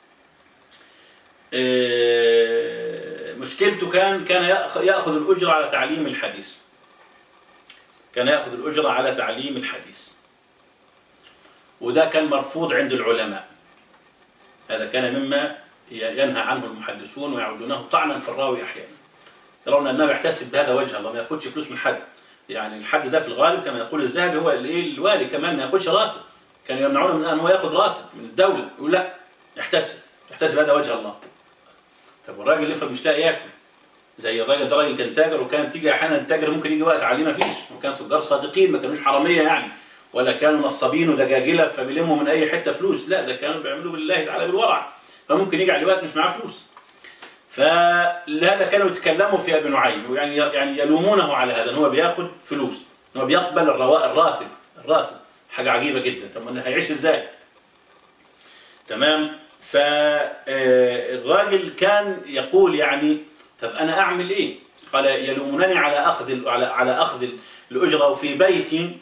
مشكلته كان كان ياخذ الاجره على تعليم الحديث كان ياخذ الاجره على تعليم الحديث وده كان مرفوض عند العلماء هذا كان مما ينهى عنه المحدثون ويعودونه طعنا في الراوي احيانا يرون انه يحتسب بهذا وجه الله ما ياخدش فلوس من حد يعني الحد ده في الغالب كما يقول الذهبي هو الايه الوالي كمان ما ياخدش راتب كانوا يمنعونه من ان هو ياخذ راتب من الدوله يقول لا يحتسب يحتسب هذا وجه الله طب والراجل يفهم مش لاقي ياكل زي الراجل ده راجل كان تاجر وكان تيجي احيانا التاجر ممكن يجي وقت عليه ما فيش وكانوا تجار صادقين ما كانوش حراميه يعني ولا كانوا نصابين ودجاجله فبيلموا من اي حته فلوس لا ده كانوا بيعملوا بالله تعالى بالورع فممكن يجي على وقت مش معاه فلوس فلهذا كانوا يتكلموا في ابي نعيم ويعني يعني يلومونه على هذا ان هو بياخد فلوس ان هو بيقبل الرواء الراتب الراتب حاجه عجيبه جدا طب هيعيش ازاي تمام فالراجل كان يقول يعني طب انا اعمل ايه قال يلومونني على اخذ على على اخذ الاجره وفي بيتي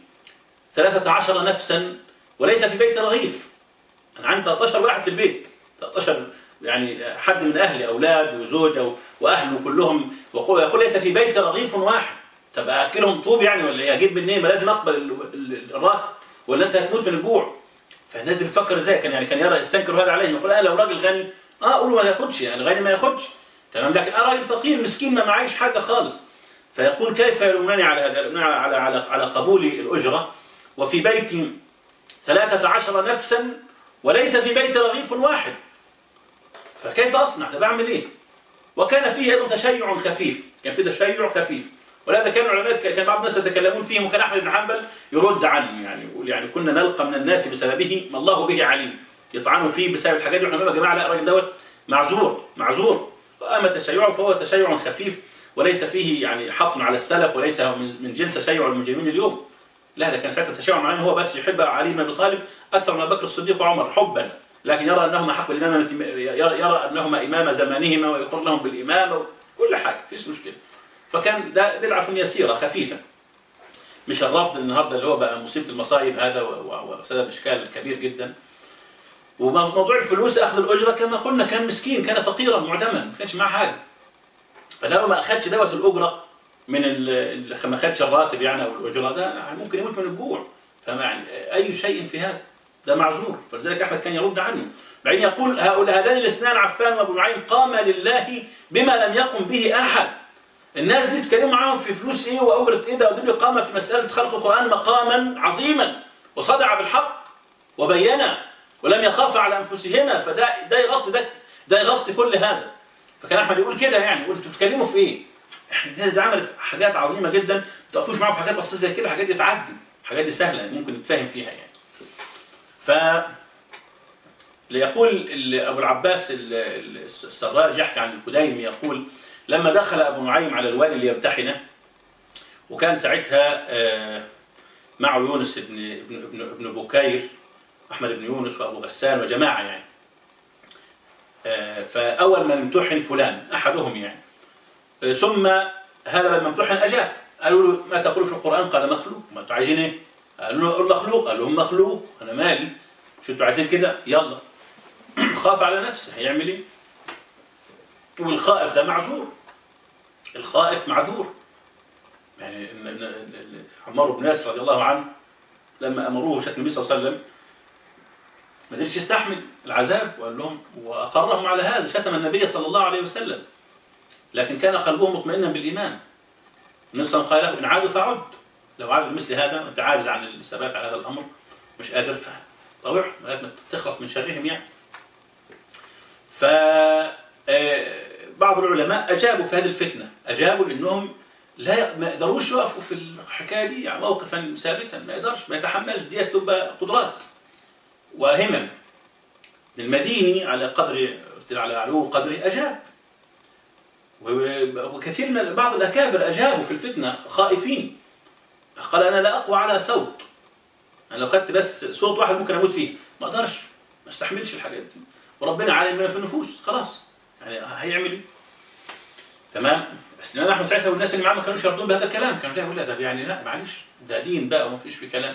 13 نفسا وليس في بيت رغيف انا عندي 13 واحد في البيت 13 يعني حد من أهلي أولاد وزوجة وأهله كلهم ويقول ليس في بيت رغيف واحد طب أكلهم طوب يعني ولا إيه أجيب منين ما لازم أقبل الراتب والناس هتموت من الجوع فالناس دي بتفكر ازاي كان يعني كان يرى يستنكر هذا عليهم يقول انا لو راجل غني اه اقول ما ياخدش يعني غني ما ياخدش تمام لكن انا راجل فقير مسكين ما معيش حاجه خالص فيقول كيف يلومنني على هذا على على على قبول الاجره وفي بيتي ثلاثة عشر نفسا وليس في بيت رغيف واحد فكيف أصنع ده بعمل إيه وكان فيه أيضا تشيع خفيف كان فيه تشيع خفيف ولهذا كان العلماء كان بعض الناس يتكلمون فيه وكان أحمد بن حنبل يرد عنه يعني يقول يعني كنا نلقى من الناس بسببه ما الله به عليم يطعنوا فيه بسبب الحاجات دي واحنا يا جماعه لا الراجل دوت معذور معذور واما تشيعه فهو تشيع خفيف وليس فيه يعني حط على السلف وليس من جنس تشيع المجرمين اليوم لا ده كان ساعتها تشيع معناه هو بس يحب علي بن ابي طالب اكثر من بكر الصديق وعمر حبا لكن يرى أنهما حق الإمامة يرى أنهما إمام زمانهما ويقر لهم بالإمامة كل حاجة فيش مشكلة فكان ده بدعة يسيرة خفيفة مش الرفض النهارده اللي هو بقى مصيبة المصايب هذا وسبب إشكال كبير جدا وموضوع الفلوس أخذ الأجرة كما قلنا كان مسكين كان فقيرا معدما ما كانش معاه حاجة فلو ما أخذش دوت الأجرة من ما أخذش الراتب يعني أو الأجرة ده ممكن يموت من الجوع فما يعني أي شيء في هذا ده معذور فلذلك أحمد كان يرد عنه بعدين يقول هؤلاء هذان الاثنان عفان وابو نعيم قام لله بما لم يقم به أحد الناس دي تتكلموا معاهم في فلوس ايه واجره ايه ده ودول قام في مساله خلق القران مقاما عظيما وصدع بالحق وبين ولم يخاف على انفسهما فده ده يغطي ده ده يغطي كل هذا فكان احمد يقول كده يعني يقول انتوا بتتكلموا في ايه؟ احنا الناس دي عملت حاجات عظيمه جدا ما تقفوش معاهم في حاجات بسيطه زي كده حاجات دي تعدي حاجات دي سهله ممكن نتفاهم فيها يعني ف ليقول ال- أبو العباس ال- ال- السراج يحكي عن الكديمي يقول لما دخل أبو نعيم على الوالي ليمتحنه وكان ساعتها آه، معه يونس بن ابن ابن ابن بكير أحمد بن يونس وأبو غسان وجماعة يعني آه، فأول من امتحن فلان أحدهم يعني آه، ثم هذا لما امتحن أجاب قالوا له ما تقول في القرآن قال مخلوق ما انتوا عايزين ايه؟ قالوا له قول مخلوق قال لهم مخلوق أنا مالي شو انتوا عايزين كده يلا خاف على نفسه هيعمل ايه؟ والخائف ده معذور الخائف معذور يعني إن- إن- إن- عمار بن ياسر رضي الله عنه لما امروه شتم النبي صلى الله عليه وسلم ما قدرش يستحمل العذاب وقال لهم واقرهم على هذا شتم النبي صلى الله عليه وسلم لكن كان قلبه مطمئنا بالايمان النبي صلى الله عليه وسلم قال له ان عادوا فعد لو عادوا مثل هذا وانت عاجز عن الثبات على هذا الامر مش قادر فطوعهم لغايه ما تخلص من شرهم يعني ف آه، بعض العلماء اجابوا في هذه الفتنه اجابوا لانهم لا ما يقدروش يقفوا في الحكايه دي يعني موقفا ثابتا ما يقدرش ما يتحملش دي تبقى قدرات وهمم المديني على قدر على علو قدره اجاب و- وكثير من بعض الاكابر اجابوا في الفتنه خائفين قال انا لا اقوى على صوت انا لو خدت بس صوت واحد ممكن اموت فيه ما اقدرش ما استحملش الحاجات دي وربنا عالم بما في النفوس خلاص يعني هيعمل ايه تمام بس الامام احمد ساعتها والناس اللي معاه ما كانوش يرضون بهذا الكلام كانوا لا يقول لا ده يعني لا معلش ده دين بقى وما فيش في كلام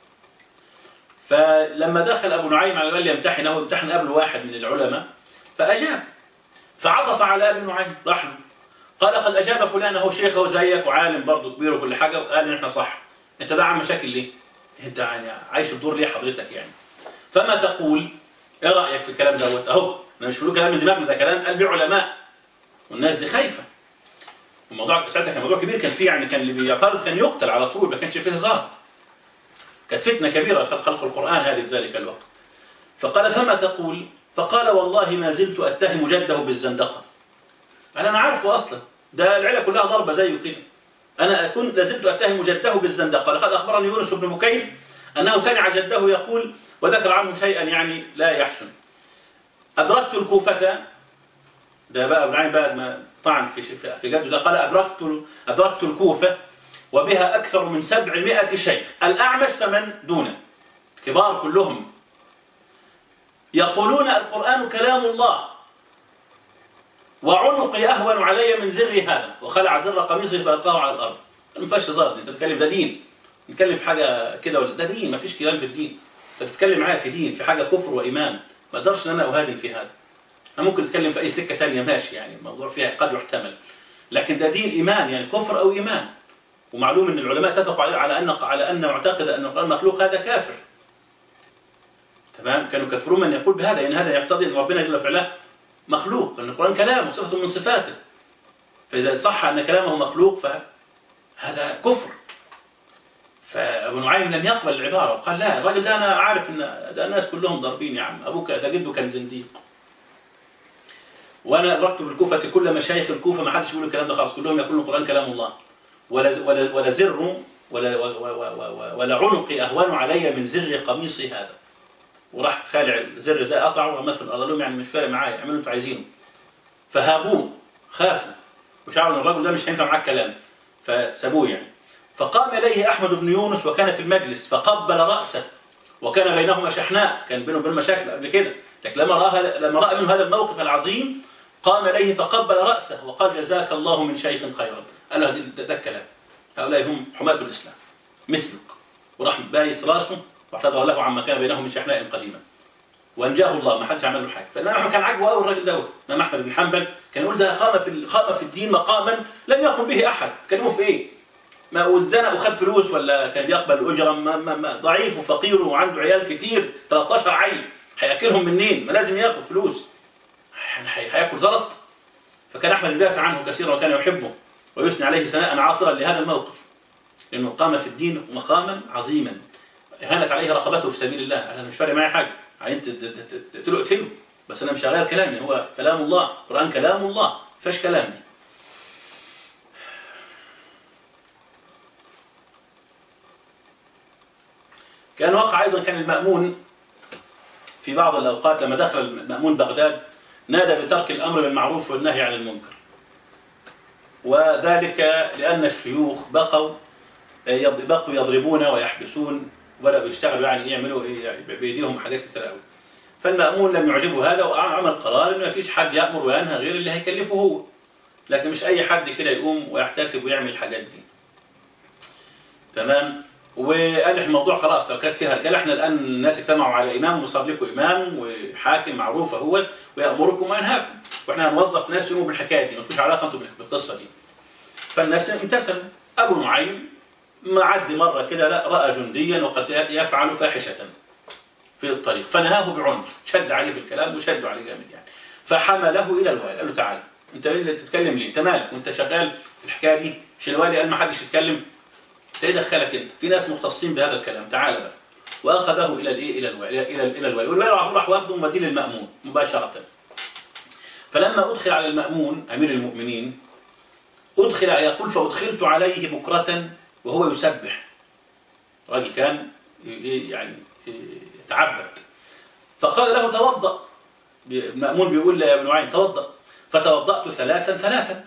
فلما دخل ابو نعيم على الوالي يمتحنه وامتحن قبل واحد من العلماء فاجاب فعطف على ابي نعيم راح له قال قد اجاب فلان هو شيخ هو زيك وعالم برضه كبير وكل حاجه وقال ان احنا صح انت بقى عن مشاكل ليه؟ انت يعني عايش الدور ليه حضرتك يعني؟ فما تقول ايه رايك في الكلام دوت اهو انا مش بقول كلام من دماغنا ده كلام قلبي علماء والناس دي خايفه الموضوع ساعتها كان موضوع كبير كان فيه يعني كان اللي بيعترض كان يقتل على طول ما كانش فيه هزار كانت فتنه كبيره خلق خلق القران هذه في ذلك الوقت فقال فما تقول فقال والله ما زلت اتهم جده بالزندقه قال انا عارفه اصلا ده العيله كلها ضربه زيه كده انا كنت لازلت اتهم جده بالزندقه لقد اخبرني يونس بن بكير انه سمع جده يقول وذكر عنه شيئا يعني لا يحسن ادركت الكوفه ده بقى ابن عين بعد ما طعن في في في جده ده قال ادركت ادركت الكوفه وبها اكثر من 700 شيخ الاعمش فمن دونه كبار كلهم يقولون القران كلام الله وعنقي اهون علي من زر هذا وخلع زر قميصه فالقاه على الارض ما فيهاش هزار دي. انت بتتكلم ده دين نتكلم في حاجه كده ولا ده دين ما فيش كلام في الدين انت بتتكلم معايا في دين في حاجه كفر وايمان ما اقدرش ان انا اهادن في هذا انا ممكن اتكلم في اي سكه ثانيه ماشي يعني الموضوع فيها قد يحتمل لكن ده دين ايمان يعني كفر او ايمان ومعلوم ان العلماء اتفقوا على على ان على ان معتقد ان القران مخلوق هذا كافر تمام كانوا يكفرون من يقول بهذا لان هذا يقتضي ان ربنا جل في علاه مخلوق لان القران كلامه صفه من صفاته فاذا صح ان كلامه مخلوق فهذا كفر فابو نعيم لم يقبل العباره وقال لا الراجل ده انا عارف ان ده الناس كلهم ضاربين يا عم ابوك ده جده كان زنديق وانا ادركت بالكوفه كل مشايخ الكوفه ما حدش بيقول الكلام ده خالص كلهم يقولون القران كلام الله ولا ولا ولا زر ولا ولا, ولا, ولا عنقي اهون علي من زر قميصي هذا وراح خالع الزر ده قطعه ورماه في الارض قال لهم يعني مش فارق معايا اعملوا اللي انتوا عايزينه فهابوه خافوا وشعروا ان الرجل ده مش هينفع معاه الكلام فسابوه يعني فقام اليه احمد بن يونس وكان في المجلس فقبل راسه وكان بينهما شحناء كان بينهم وبين مشاكل قبل كده لكن لما راى لما راى منه هذا الموقف العظيم قام اليه فقبل راسه وقال جزاك الله من شيخ خيرا قال له ده, ده الكلام هؤلاء هم حماة الاسلام مثلك وراح بايس راسه واعتذر له عما كان بينهم من شحناء قديما وانجاه الله ما حدش عمل له حاجه فالامام احمد كان عاجبه قوي الراجل دوت الامام احمد بن حنبل كان يقول ده قام في قام في الدين مقاما لم يقم به احد كلمه في ايه؟ ما واتزنق وخد فلوس ولا كان بيقبل اجرا ما ما ما ضعيف وفقير وعنده عيال كتير 13 عيل هياكلهم منين؟ ما لازم ياخد فلوس يعني هياكل زلط فكان احمد يدافع عنه كثيرا وكان يحبه ويثني عليه ثناء عاطرا لهذا الموقف لانه قام في الدين مقاما عظيما هانت عليه رقبته في سبيل الله انا مش فارق معايا حاجه يعني انت تقتله اقتله بس انا مش هغير كلامي هو كلام الله القران كلام الله ما فيهاش كلام دي كان وقع ايضا كان المامون في بعض الأوقات لما دخل المأمون بغداد نادى بترك الأمر بالمعروف والنهي عن المنكر وذلك لأن الشيوخ بقوا بقوا يضربون ويحبسون ولا يشتغلوا يعني يعملوا يعني بيديهم حاجات كثيرة قوي فالمأمون لم يعجبه هذا وعمل قرار إن ما فيش حد يأمر وينهى غير اللي هيكلفه هو لكن مش أي حد كده يقوم ويحتسب ويعمل الحاجات دي تمام وقال الموضوع خلاص لو كانت فيها رجاله احنا الان الناس اجتمعوا على امام وصار لكم امام وحاكم معروف هو ويامركم وينهاكم واحنا هنوظف ناس يقوموا بالحكايه دي ما لكوش علاقه انتم بالقصه دي فالناس امتثلوا ابو نعيم معدي مره كده لا راى جنديا وقد يفعل فاحشه في الطريق فنهاه بعنف شد عليه في الكلام وشدوا عليه جامد يعني فحمله الى الوالي قال له تعالى انت اللي تتكلم ليه انت مالك وانت شغال في الحكايه دي مش الوالي قال ما حدش يتكلم انت ايه دخلك انت في ناس مختصين بهذا الكلام تعالى بقى واخذه الى الايه الى الوالي الى الى الوالي والوالي راح واخده ومدين للمامون مباشره فلما ادخل على المامون امير المؤمنين ادخل يقول فادخلت عليه بكره وهو يسبح راجل كان يعني يتعبد فقال له توضأ المأمون بيقول يا ابن نعيم توضأ فتوضأت ثلاثا ثلاثا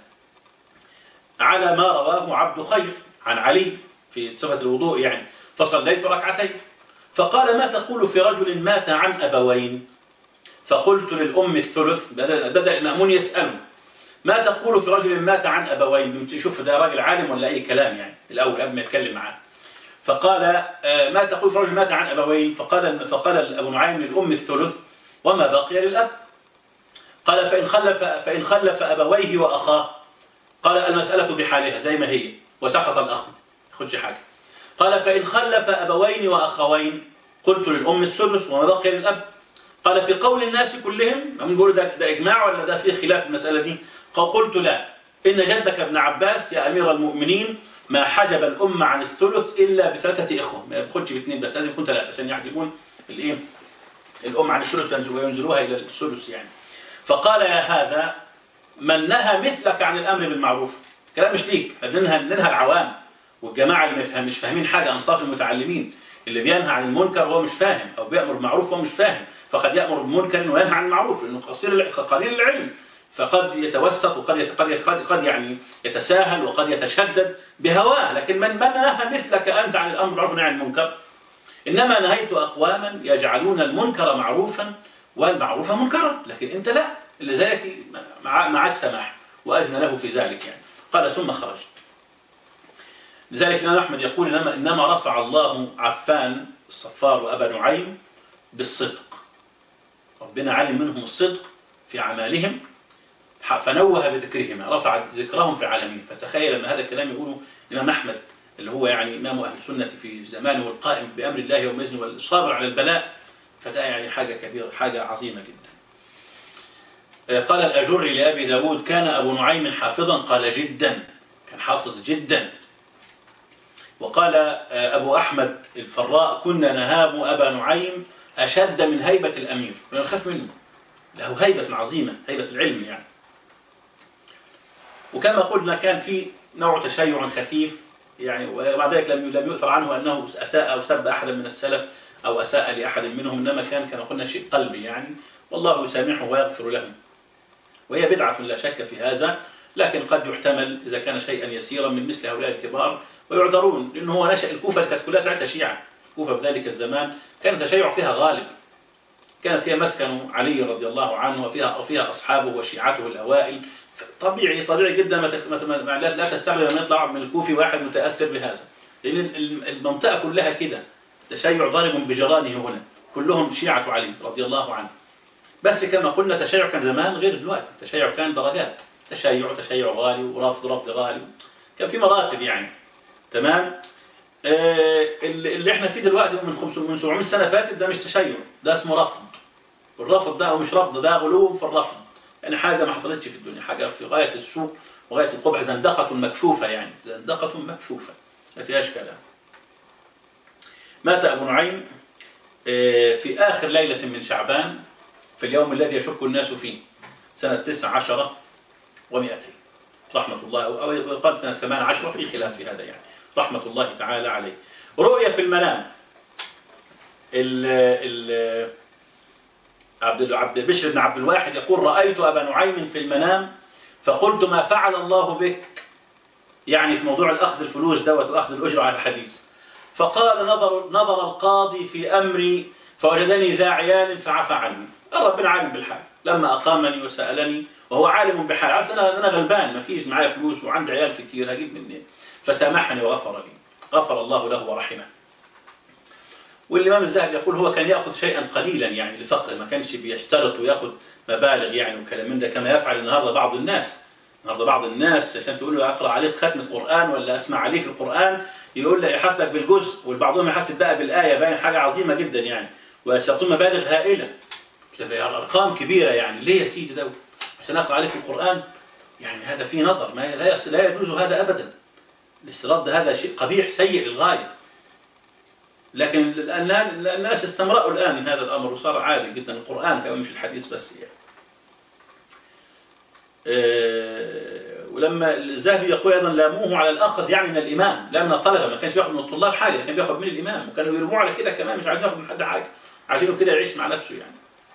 على ما رواه عبد خير عن علي في صفة الوضوء يعني فصليت ركعتين فقال ما تقول في رجل مات عن أبوين فقلت للأم الثلث بدأ المأمون يسأله ما تقول في رجل مات عن أبوين شوف ده راجل عالم ولا أي كلام يعني الأول قبل ما يتكلم معاه فقال ما تقول في رجل مات عن أبوين فقال فقال أبو نعيم للأم الثلث وما بقي للأب قال فإن خلف فإن خلف أبويه وأخاه قال المسألة بحالها زي ما هي وسقط الأخ خدش حاجة قال فإن خلف أبوين وأخوين قلت للأم السدس وما بقي للأب قال في قول الناس كلهم هم يقولوا ده, ده إجماع ولا ده في خلاف المسألة دي قلت لا إن جدك ابن عباس يا أمير المؤمنين ما حجب الأمة عن الثلث إلا بثلاثة إخوة ما ياخدش باثنين بس لازم يكون ثلاثة عشان يحجبون الإيه الأمة عن الثلث وينزلوها إلى الثلث يعني فقال يا هذا من نهى مثلك عن الأمر بالمعروف كلام مش ليك ننهى ننهى العوام والجماعة اللي مش فاهمين حاجة أنصاف المتعلمين اللي بينهى عن المنكر وهو مش فاهم أو بيأمر بالمعروف وهو مش فاهم فقد يأمر بالمنكر وينهى عن المعروف لأنه قصير قليل العلم فقد يتوسط وقد قد قد يعني يتساهل وقد يتشدد بهواه لكن من من نهى مثلك انت عن الامر بالمعروف والنهي عن المنكر انما نهيت اقواما يجعلون المنكر معروفا والمعروف منكرا لكن انت لا اللي زيك معك سماح واذن له في ذلك يعني قال ثم خرجت لذلك الامام احمد يقول انما انما رفع الله عفان الصفار وابا نعيم بالصدق ربنا علم منهم الصدق في اعمالهم فنوه بذكرهما رفع ذكرهم في العالمين فتخيل ان هذا الكلام يقوله الامام احمد اللي هو يعني امام اهل السنه في زمانه والقائم بامر الله يوم اذن والصابر على البلاء فده يعني حاجه كبيره حاجه عظيمه جدا قال الأجري لأبي داود كان أبو نعيم حافظا قال جدا كان حافظ جدا وقال أبو أحمد الفراء كنا نهاب أبا نعيم أشد من هيبة الأمير كنا نخاف منه له هيبة عظيمة هيبة العلم يعني وكما قلنا كان في نوع تشيع خفيف يعني ومع ذلك لم لم يؤثر عنه انه اساء او سب احدا من السلف او اساء لاحد منهم انما كان كما قلنا شيء قلبي يعني والله يسامحه ويغفر له. وهي بدعه لا شك في هذا لكن قد يحتمل اذا كان شيئا يسيرا من مثل هؤلاء الكبار ويعذرون لانه هو نشا الكوفه كانت كلها ساعتها شيعه. الكوفه في ذلك الزمان كان التشيع فيها غالب. كانت هي مسكن علي رضي الله عنه وفيها وفيها اصحابه وشيعته الاوائل طبيعي طبيعي جدا ما لا تستغرب لما يطلع من الكوفي واحد متاثر بهذا لان المنطقه كلها كده تشيع ضارب بجيرانه هنا كلهم شيعه علي رضي الله عنه بس كما قلنا تشيع كان زمان غير دلوقتي التشيع كان درجات تشيع تشيع غالي ورفض رفض غالي كان في مراتب يعني تمام آه اللي احنا فيه دلوقتي من 500 من 700 سنه فاتت ده مش تشيع ده اسمه رفض والرفض ده او مش رفض ده غلو في الرفض يعني حاجة ما حصلتش في الدنيا حاجة في غاية السوء وغاية القبح زندقة مكشوفة يعني زندقة مكشوفة ما فيهاش كلام مات أبو نعيم في آخر ليلة من شعبان في اليوم الذي يشك الناس فيه سنة تسع عشرة ومئتين رحمة الله أو قال سنة ثمان عشرة في خلاف في هذا يعني رحمة الله تعالى عليه رؤية في المنام ال ال عبد عبد بشر بن عبد الواحد يقول رأيت أبا نعيم في المنام فقلت ما فعل الله بك يعني في موضوع الأخذ الفلوس دوت وأخذ الأجرة على الحديث فقال نظر نظر القاضي في أمري فوجدني ذا عيال فعفى عني ربنا عالم بالحال لما أقامني وسألني وهو عالم بحال عرفت أنا أنا غلبان ما فيش معايا فلوس وعندي عيال كتير هجيب منين فسامحني وغفر لي غفر الله له ورحمه والإمام الذهبي يقول هو كان يأخذ شيئا قليلا يعني لفقره ما كانش بيشترط ويأخذ مبالغ يعني وكلام من ده كما يفعل النهارده بعض الناس النهارده بعض الناس عشان تقول له اقرا عليك ختمه قران ولا اسمع عليك القران يقول له يحاسبك بالجزء والبعضهم يحاسب بقى بالايه باين حاجه عظيمه جدا يعني ويشترطون مبالغ هائله ارقام كبيره يعني ليه يا سيدي ده عشان اقرا عليك القران يعني هذا فيه نظر ما لا يص- لا يجوز هذا ابدا الاشتراط ده هذا شيء قبيح سيء للغايه لكن الآن الناس استمرأوا الآن من هذا الأمر وصار عادي جدا القرآن كمان في الحديث بس يعني آه، ولما الذهبي يقول ايضا لاموه على الاخذ يعني من الامام لا من الطلبه ما كانش بياخذ من الطلاب حاجه كان بياخذ من الامام وكانوا يرموه على كده كمان مش عايزين ياخذ من حد حاجه عايزينه كده يعيش مع نفسه يعني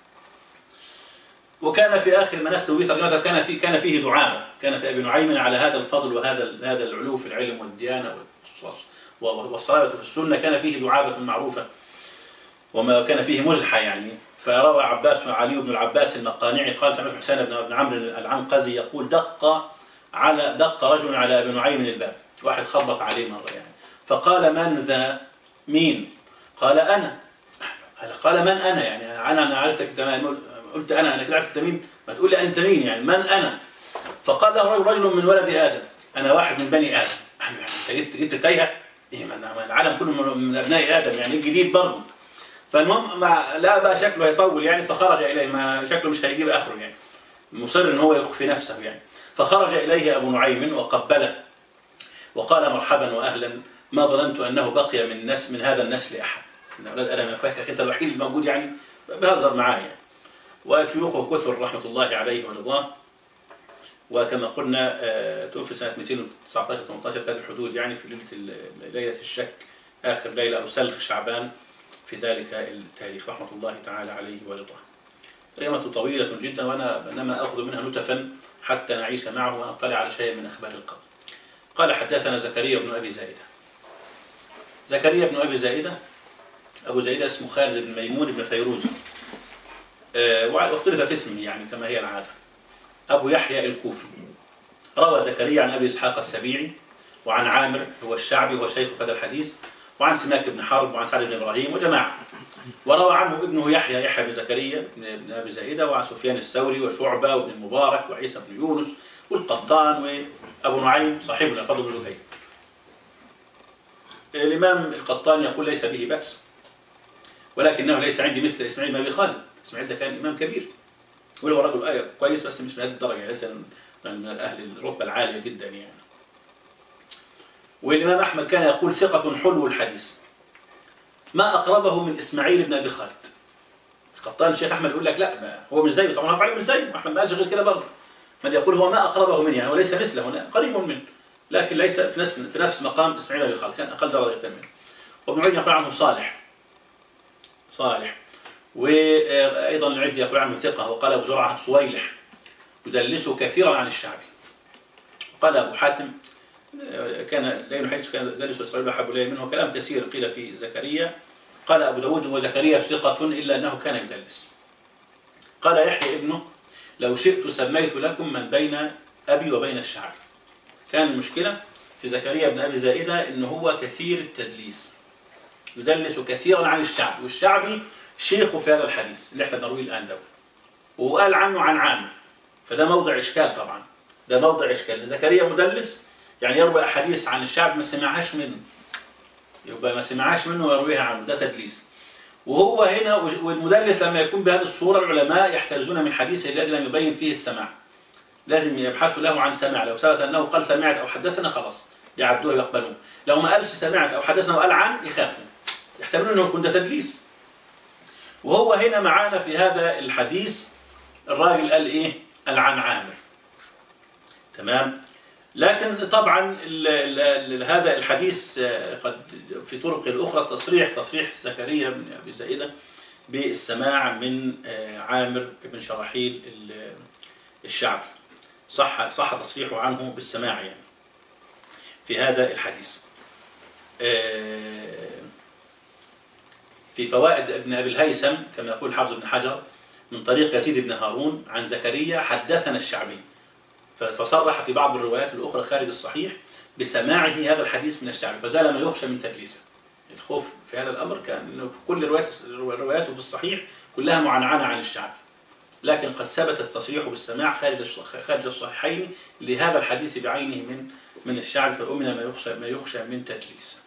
وكان في اخر ما نختم به ترجمته كان في كان فيه دعامه كان في ابي نعيم على هذا الفضل وهذا هذا العلو في العلم والديانه والصلاه في السنه كان فيه دعابه معروفه وما كان فيه مزحه يعني فروى عباس علي بن العباس المقانعي قال سمعت حسين بن بن عمرو العنقزي يقول دق على دق رجل على ابن نعيم الباب واحد خبط عليه مره يعني فقال من ذا مين قال انا قال من انا يعني انا انا عرفتك تمام قلت انا انا كده عرفت انت مين ما تقول لي انت مين يعني من انا فقال له رجل رجل من ولد ادم انا واحد من بني ادم يعني انت جبت جبت تايهه ايه ما أنا- ما العالم كله من من ابناء ادم يعني جديد برضه فالمهم مع لا بقى شكله هيطول يعني فخرج اليه ما شكله مش هيجيب اخره يعني مصر ان هو يخفي نفسه يعني فخرج اليه ابو نعيم وقبله وقال مرحبا واهلا ما ظننت انه بقي من نس من هذا النسل احد من اولاد ادم يفكك انت الوحيد الموجود يعني بهزر معاه يعني وشيوخه كثر رحمه الله عليه ورضاه وكما قلنا آه، توفي سنه 219 18 كانت الحدود يعني في ليله ال- ليله الشك اخر ليله او سلخ شعبان في ذلك التاريخ رحمه الله تعالى عليه ورضاه. قيمة طويلة جدا وانا انما اخذ منها نتفا حتى نعيش معه ونطلع على شيء من اخبار القبر. قال حدثنا زكريا بن ابي زائده. زكريا بن ابي زائده ابو زائده اسمه خالد بن ميمون بن فيروز. آه، واختلف في اسمه يعني كما هي العاده. ابو يحيى الكوفي. روى زكريا عن ابي اسحاق السبيعي وعن عامر هو الشعبي هو شيخ هذا الحديث وعن سماك بن حرب وعن سعد بن ابراهيم وجماعه وروى عنه ابنه يحيى يحيى بن زكريا بن بن ابي زائده وعن سفيان الثوري وشعبه وابن المبارك وعيسى بن يونس والقطان وابو نعيم صاحبنا فضل بن لهي الامام القطان يقول ليس به باس ولكنه ليس عندي مثل اسماعيل بن ابي خالد اسماعيل ده كان امام كبير وهو رجل آية كويس بس مش بهذه الدرجه ليس من من الاهل الرتبه العاليه جدا يعني والإمام أحمد كان يقول ثقة حلو الحديث ما أقربه من إسماعيل بن أبي خالد القطان الشيخ أحمد يقول لك لا ما هو مش زيه طبعا هو فعلا مش زيه أحمد ما قالش غير كده برضه من يقول هو ما أقربه منه يعني وليس مثله هنا قريب منه لكن ليس في نفس في نفس مقام إسماعيل بن أبي خالد كان أقل درجة منه وابن عيينة يقول عنه صالح صالح وأيضا العدي يقول عنه ثقة وقال أبو زرعة صويلح يدلسه كثيرا عن الشعبي قال أبو حاتم كان لا يحدث كان ذلك إسرائيل أحب إليه منه كلام كثير قيل في زكريا قال أبو داود وزكريا ثقة إلا أنه كان يدلس قال يحيى ابنه لو شئت سميت لكم من بين أبي وبين الشعب كان المشكلة في زكريا بن أبي زائدة إنه هو كثير التدليس يدلس كثيرا عن الشعب والشعبي شيخه في هذا الحديث اللي احنا بنرويه الآن ده وقال عنه عن عامر فده موضع إشكال طبعا ده موضع إشكال زكريا مدلس يعني يروي أحاديث عن الشعب ما سمعهاش منه يبقى ما سمعهاش منه ويرويها عنه ده تدليس وهو هنا والمدلس لما يكون بهذه الصورة العلماء يحترزون من حديثه الذي لم يبين فيه السماع لازم يبحثوا له عن سماع لو ثبت أنه قال سمعت أو حدثنا خلاص يعدوه ويقبلون لو ما قالش سمعت أو حدثنا وقال عن يخافوا يحتملون أنه يكون ده تدليس وهو هنا معانا في هذا الحديث الراجل قال إيه؟ قال عن عامر تمام لكن طبعا ال ال ال هذا الحديث قد في طرق الأخرى تصريح تصريح زكريا بن أبي زائدة بالسماع من آه، عامر بن شراحيل ال- الشعبي صح صح تصريحه عنه بالسماع يعني في هذا الحديث آه، في فوائد ابن ابي الهيثم كما يقول حافظ بن حجر من طريق يزيد بن هارون عن زكريا حدثنا الشعبي ف- فصرح في بعض الروايات الاخرى خارج الصحيح بسماعه هذا الحديث من الشعبي فزال ما يخشى من تدليسه الخوف في هذا الامر كان انه في كل روايات رواياته في الصحيح كلها معنعنه عن الشعبي لكن قد ثبت التصريح بالسماع خارج الص- خارج الصحيحين لهذا الحديث بعينه من من الشعبي فأمن ما يخشى ما يخشى من تدليس.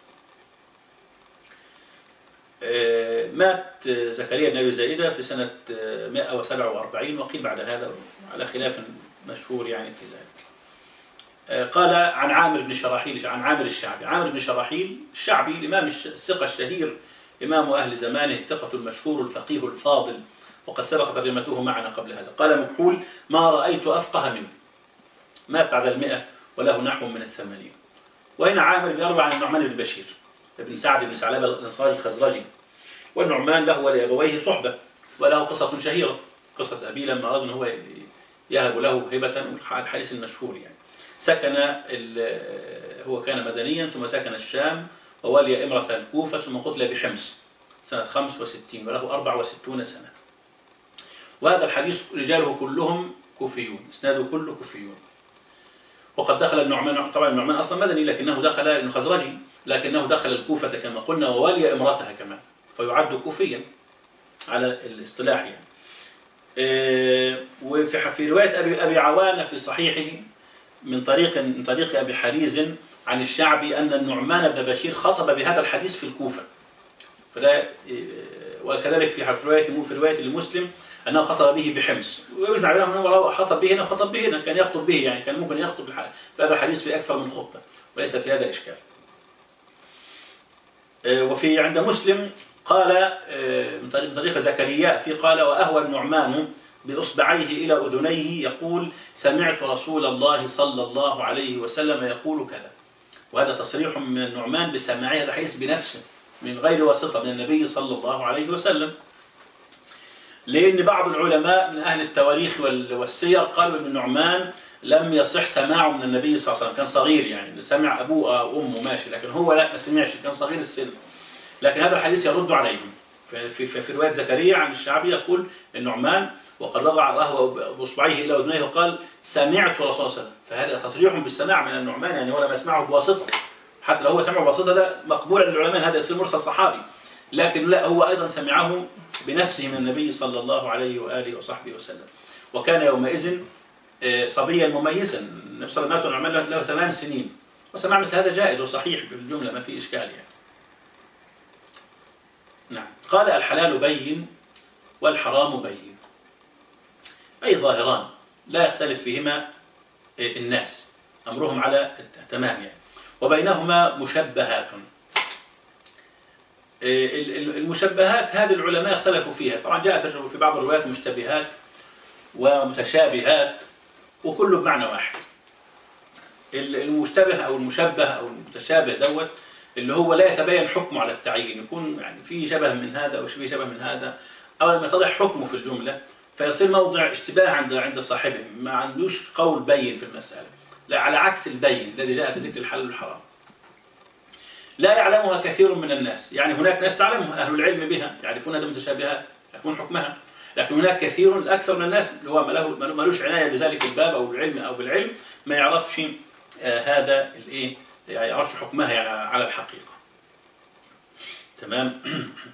آه، مات آه، زكريا بن ابي زائده في سنه آه، 147 وقيل بعد هذا على خلاف مشهور يعني في ذلك. آه، قال عن عامر بن شراحيل عن عامر الشعبي، عامر بن شراحيل الشعبي الامام الش- الثقه الشهير امام اهل زمانه الثقه المشهور الفقيه الفاضل وقد سبق ترجمته معنا قبل هذا، قال مكحول ما رايت افقه منه. مات بعد المئة وله نحو من الثمانين وهنا عامر بيروي عن النعمان بن بشير ابن سعد بن ثعلبه الانصاري الخزرجي والنعمان له ولابويه صحبه وله قصه شهيره قصه ابيه لما اراد ان هو يهب له هبه الحديث المشهور يعني سكن ال- هو كان مدنيا ثم سكن الشام وولي امره الكوفه ثم قتل بحمص سنه 65 وله 64 سنه وهذا الحديث رجاله كلهم كوفيون اسناده كله كوفيون وقد دخل النعمان طبعا النعمان اصلا مدني لكنه دخل انه خزرجي لكنه دخل الكوفه كما قلنا وولي امرتها كمان فيعد كوفيا على الاصطلاح يعني. إيه، وفي في روايه ابي ابي عوانه في صحيحه من طريق من طريق ابي حريز عن الشعبي ان النعمان بن بشير خطب بهذا الحديث في الكوفه. فده إيه، وكذلك في في روايه في روايه لمسلم انه خطب به بحمص ويجمع بينهم انه خطب به هنا وخطب به هنا كان يخطب به يعني كان ممكن يخطب الح- في هذا الحديث في اكثر من خطبه وليس في هذا اشكال. آه، وفي عند مسلم قال آه، من طريق من طريق زكريا في قال واهوى النعمان باصبعيه الى اذنيه يقول سمعت رسول الله صلى الله عليه وسلم يقول كذا. وهذا تصريح من النعمان بسماعه هذا الحديث بنفسه من غير واسطه من النبي صلى الله عليه وسلم. لأن بعض العلماء من أهل التواريخ وال- والسير قالوا أن النعمان لم يصح سماعه من النبي صلى الله عليه وسلم كان صغير يعني سمع أبوه أو أمه ماشي لكن هو لا ما سمعش كان صغير السن لكن هذا الحديث يرد عليهم في, في, في, في رواية زكريا عن الشعبي يقول النعمان وقد رضع وهو بأصبعيه إلى أذنيه وقال سمعت رسول الله صلى الله عليه وسلم فهذا تصريح بالسماع من النعمان يعني هو لم يسمعه بواسطة حتى لو هو سمعه بواسطة ده مقبول عند العلماء هذا يصير مرسل صحابي لكن لا هو أيضا سمعه بنفسه من النبي صلى الله عليه وآله وصحبه وسلم وكان يومئذ آه، صبيا مميزا النبي صلى الله عليه وسلم له له ثمان سنين وسماع مثل هذا جائز وصحيح بالجملة ما في إشكال يعني نعم قال الحلال بين والحرام بين أي ظاهران لا يختلف فيهما آه، الناس أمرهم على التمام يعني وبينهما مشبهات ال- ال- المشبهات هذه العلماء اختلفوا فيها طبعا جاءت في بعض الروايات مشتبهات ومتشابهات وكله بمعنى واحد ال- المشتبه او المشبه او المتشابه دوت اللي هو لا يتبين حكمه على التعيين يكون يعني في شبه من هذا وفي شبه من هذا او لما يتضح حكمه في الجمله فيصير موضع اشتباه عند عند صاحبه ما عندوش قول بين في المساله لا على عكس البين الذي جاء في ذكر الحلال والحرام لا يعلمها كثير من الناس يعني هناك ناس تعلمها أهل العلم بها يعرفون هذه المتشابهات يعرفون حكمها لكن هناك كثير الأكثر من الناس اللي هو ما له ما ملوش عناية بذلك الباب أو بالعلم أو بالعلم ما يعرفش آه هذا الإيه يعني يعرفش حكمها يعني على الحقيقة تمام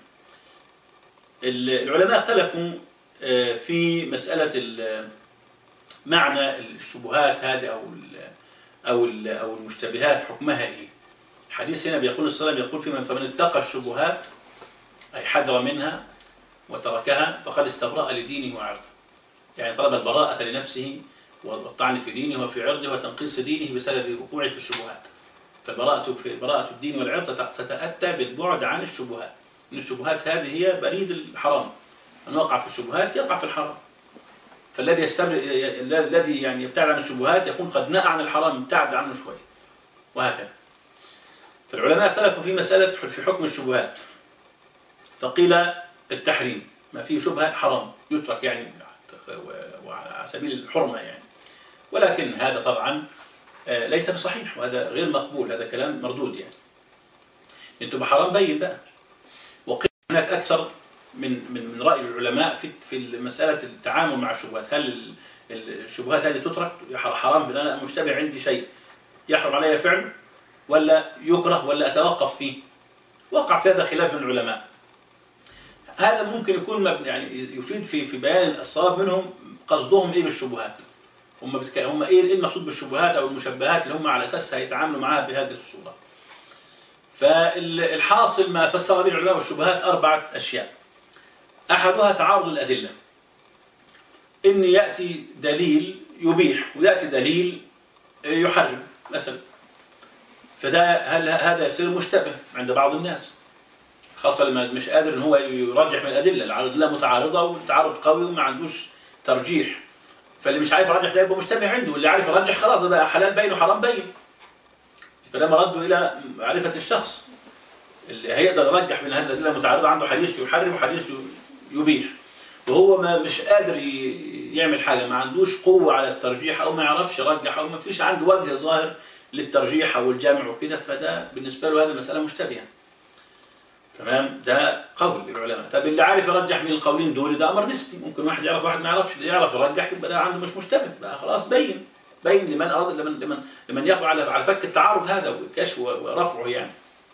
ال- العلماء اختلفوا آه، في مسألة ال- معنى الشبهات هذه أو ال- أو ال- أو المشتبهات حكمها إيه الحديث هنا بيقول الصلاة بيقول في من فمن اتقى الشبهات أي حذر منها وتركها فقد استبرأ لدينه وعرضه يعني طلب البراءة لنفسه والطعن في دينه وفي عرضه وتنقيص دينه بسبب وقوعه في الشبهات فالبراءة في براءة الدين والعرض تت- تتأتى بالبعد عن الشبهات إن الشبهات هذه هي بريد الحرام من وقع في الشبهات يقع في الحرام فالذي يستبر الذي يعني يبتعد عن الشبهات يكون قد نأى عن الحرام ابتعد عنه شوي وهكذا فالعلماء اختلفوا في مسألة في حكم الشبهات فقيل التحريم ما فيه شبهة حرام يترك يعني وعلى سبيل الحرمة يعني ولكن هذا طبعا آه، ليس بصحيح وهذا غير مقبول هذا كلام مردود يعني انتم حرام بين بقى وقيل هناك أكثر من من من رأي العلماء في في مسألة التعامل مع الشبهات هل الشبهات هذه تترك حرام في أنا مشتبه عندي شيء يحرم علي فعل ولا يكره ولا أتوقف فيه وقع في هذا خلاف من العلماء هذا ممكن يكون يعني يفيد في في بيان الصواب منهم قصدهم ايه بالشبهات هم بتك... هم ايه ايه المقصود بالشبهات او المشبهات اللي هم على اساسها يتعاملوا معها بهذه الصوره فالحاصل ما فسر به العلماء الشبهات اربعه اشياء احدها تعارض الادله ان ياتي دليل يبيح وياتي دليل يحرم مثلا فده هل هذا يصير مشتبه عند بعض الناس خاصة لما مش قادر ان هو يرجح من الادله، الادله متعارضه والتعارض قوي وما عندوش ترجيح. فاللي مش عارف يرجح ده يبقى مشتبه عنده، واللي عارف يرجح خلاص ده بقى حلال باين وحرام باين. فده مرده الى معرفه الشخص. اللي هيقدر يرجح من هذه الادله المتعارضه عنده حديث يحرم وحديث يبيح. وهو ما مش قادر يعمل حاجه، ما عندوش قوه على الترجيح او ما يعرفش يرجح او ما فيش عنده وجه ظاهر للترجيح او الجمع وكده فده بالنسبه له هذه مساله مشتبهه. تمام ده قول للعلماء طب اللي عارف يرجح من القولين دول ده امر نسبي ممكن واحد يعرف واحد ما يعرفش اللي يعرف يرجح يبقى ده عنده مش مشتبه بقى خلاص بين بين لمن اراد لمن لمن لمن يقع على على فك التعارض هذا وكشفه ورفعه يعني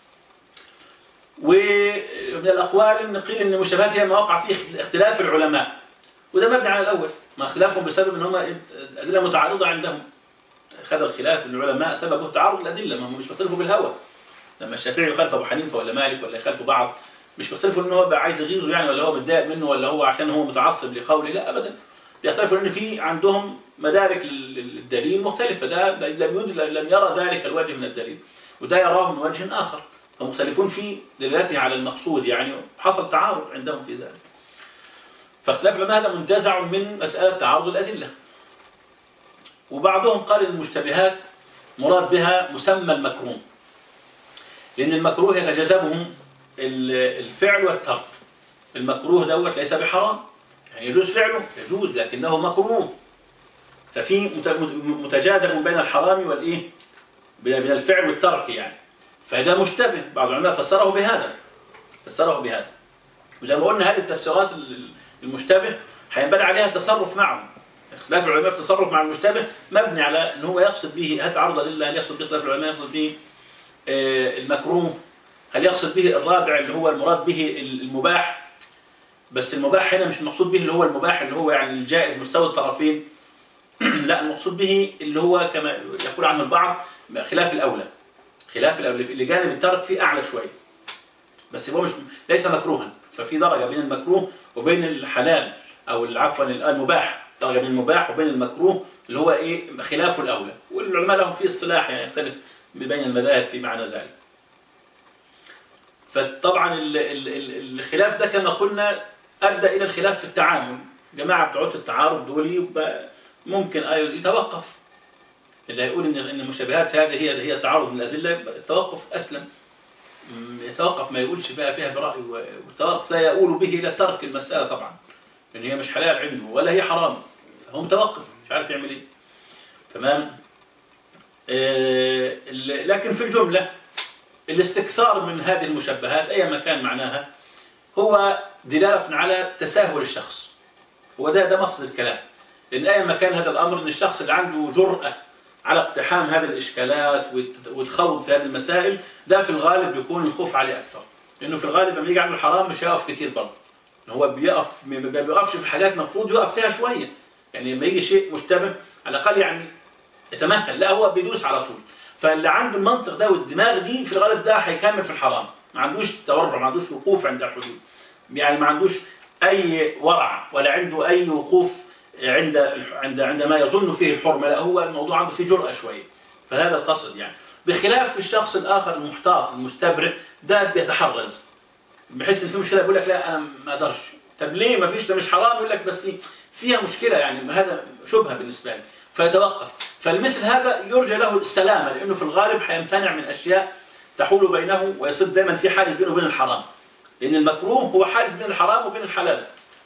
ومن الاقوال ان قيل ان المشتبهات هي ما وقع فيه اختلاف العلماء وده مبني على الاول ما خلافهم بسبب ان هم ادله متعارضه عندهم هذا الخلاف من العلماء سببه تعارض الادله ما هم مش بيختلفوا بالهوى لما الشافعي يخالف ابو حنيفه ولا مالك ولا يخالفوا بعض مش بيختلفوا ان هو بقى عايز يغيظه يعني ولا هو متضايق منه ولا هو عشان هو متعصب لقوله لا ابدا بيختلفوا ان في عندهم مدارك للدليل مختلفه ده لم لم يرى ذلك الوجه من الدليل وده يراه من وجه اخر فمختلفون في دلالته على المقصود يعني حصل تعارض عندهم في ذلك فاختلاف العلماء هذا منتزع من مساله تعارض الادله وبعضهم قال المشتبهات مراد بها مسمى المكروه لأن المكروه يتجاذبهم الفعل والترك المكروه دوت ليس بحرام يعني يجوز فعله يجوز لكنه مكروه ففي متجاذب بين الحرام والايه بين الفعل والترك يعني فده مشتبه بعض العلماء فسره بهذا فسره بهذا وزي ما قلنا هذه التفسيرات المشتبه هينبني عليها التصرف معه اختلاف العلماء في التصرف مع المشتبه مبني على ان هو يقصد به هل تعرض لله هل يقصد به اختلاف العلماء يقصد به آه، المكروه هل يقصد به الرابع اللي هو المراد به المباح بس المباح هنا مش المقصود به اللي هو المباح اللي هو يعني الجائز مستوى الطرفين لا المقصود به اللي هو كما يقول عنه البعض خلاف الأولى خلاف الأولى اللي جانب الترك فيه أعلى شوية بس هو مش ليس مكروها ففي درجة بين المكروه وبين الحلال أو عفوا المباح درجة بين المباح وبين المكروه اللي هو إيه خلاف الأولى والعلماء لهم فيه اصطلاح يعني يختلف بين المذاهب في معنى ذلك فطبعا الخلاف ده كما قلنا أدى إلى الخلاف في التعامل جماعة بتوع التعارض دول ممكن يتوقف اللي هيقول ان ان المشابهات هذه هي هي تعارض من الادله التوقف اسلم يتوقف ما يقولش بقى فيها براي والتوقف لا يقول به الى ترك المساله طبعا لان هي مش حلال عنده ولا هي حرام فهو متوقف مش عارف يعمل ايه تمام آه، لكن في الجملة الاستكثار من هذه المشبهات أي ما كان معناها هو دلالة على تساهل الشخص وده ده مقصد الكلام لأن أي ما كان هذا الأمر أن الشخص اللي عنده جرأة على اقتحام هذه الإشكالات والخوض في هذه المسائل ده في الغالب بيكون الخوف عليه أكثر لأنه في الغالب لما يجي عنده الحرام مش هيقف كتير برضه هو بيقف ما بيقفش في حاجات المفروض يقف فيها شوية يعني لما يجي شيء مشتبه على الأقل يعني يتمهل لا هو بيدوس على طول فاللي عنده المنطق ده والدماغ دي في الغالب ده هيكمل في الحرام ما عندوش تورع ما عندوش وقوف عند الحدود يعني ما عندوش اي ورع ولا عنده اي وقوف عند عند عندما يظن فيه الحرمه لا هو الموضوع عنده فيه جرأه شويه فهذا القصد يعني بخلاف الشخص الاخر المحتاط المستبرئ ده بيتحرز بحس ان في مشكله بيقول لك لا انا ما اقدرش طب ليه ما فيش ده مش حرام يقول لك بس فيها مشكله يعني هذا شبهه بالنسبه لي فيتوقف فالمثل هذا يرجى له السلامة لأنه في الغالب حيمتنع من أشياء تحول بينه ويصير دائما في حاجز بينه وبين الحرام لأن المكروه هو حاجز بين الحرام وبين الحلال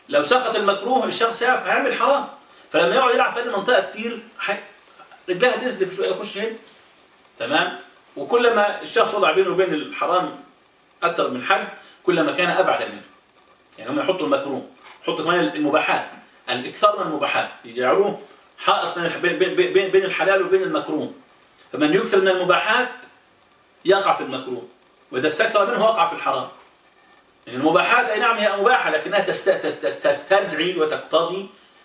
لو سقط المكروه الشخص يعرف هيعمل حرام فلما يقعد يلعب في هذه المنطقه كتير حي... رجلها تزلف شويه يخش هنا تمام وكلما الشخص وضع بينه وبين الحرام اكثر من حد كلما كان ابعد منه يعني هم يحطوا المكروه يحطوا كمان المباحات الاكثار من المباحات يجعلوه حائط بين بين بين بين الحلال وبين المكروه فمن يكثر من المباحات يقع في المكروه واذا استكثر منه وقع في الحرام يعني المباحات اي نعم هي مباحه لكنها تستدعي وتقتضي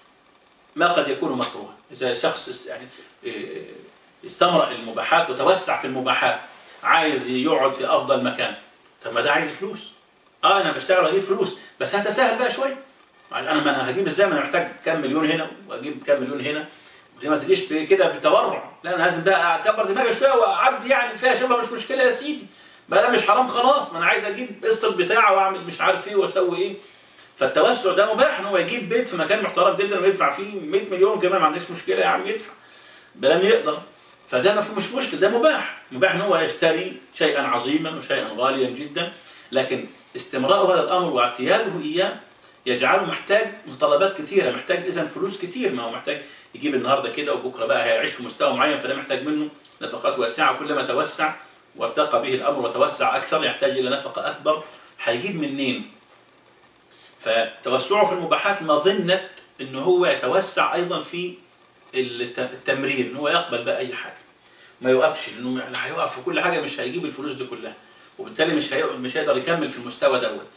ما قد يكون مكروها اذا شخص يعني إيه، استمرأ المباحات وتوسع في المباحات عايز يقعد في افضل مكان طب ما ده عايز فلوس اه انا بشتغل واجيب فلوس بس هتساهل بقى شويه انا ما انا هجيب ازاي ما انا محتاج كام مليون هنا واجيب كام مليون هنا ودي ما تجيش كده بتبرع لا انا لازم بقى اكبر دماغي شويه واعدي يعني فيها شبه مش مشكله يا سيدي بقى ده مش حرام خلاص ما انا عايز اجيب قسط البتاع واعمل مش عارف ايه واسوي ايه فالتوسع ده مباح ان هو يجيب بيت في مكان محترم جدا ويدفع فيه 100 مليون كمان ما عنديش مشكله يا عم يدفع بلم يقدر فده ما فيه مش مشكله ده مباح مباح ان هو يشتري شيئا عظيما وشيئا غاليا جدا لكن استمراء هذا الامر واعتياده اياه يجعله محتاج متطلبات كثيره محتاج اذا فلوس كثير ما هو محتاج يجيب النهارده كده وبكره بقى هيعيش في مستوى معين فده محتاج منه نفقات واسعه كلما توسع وارتقى به الامر وتوسع اكثر يحتاج الى نفقه اكبر هيجيب منين؟ فتوسعه في المباحات مظنه انه هو يتوسع ايضا في التمرير ان هو يقبل بقى اي حاجه ما يوقفش لانه هيوقف في كل حاجه مش هيجيب الفلوس دي كلها وبالتالي مش مش هيقدر يكمل في المستوى دوت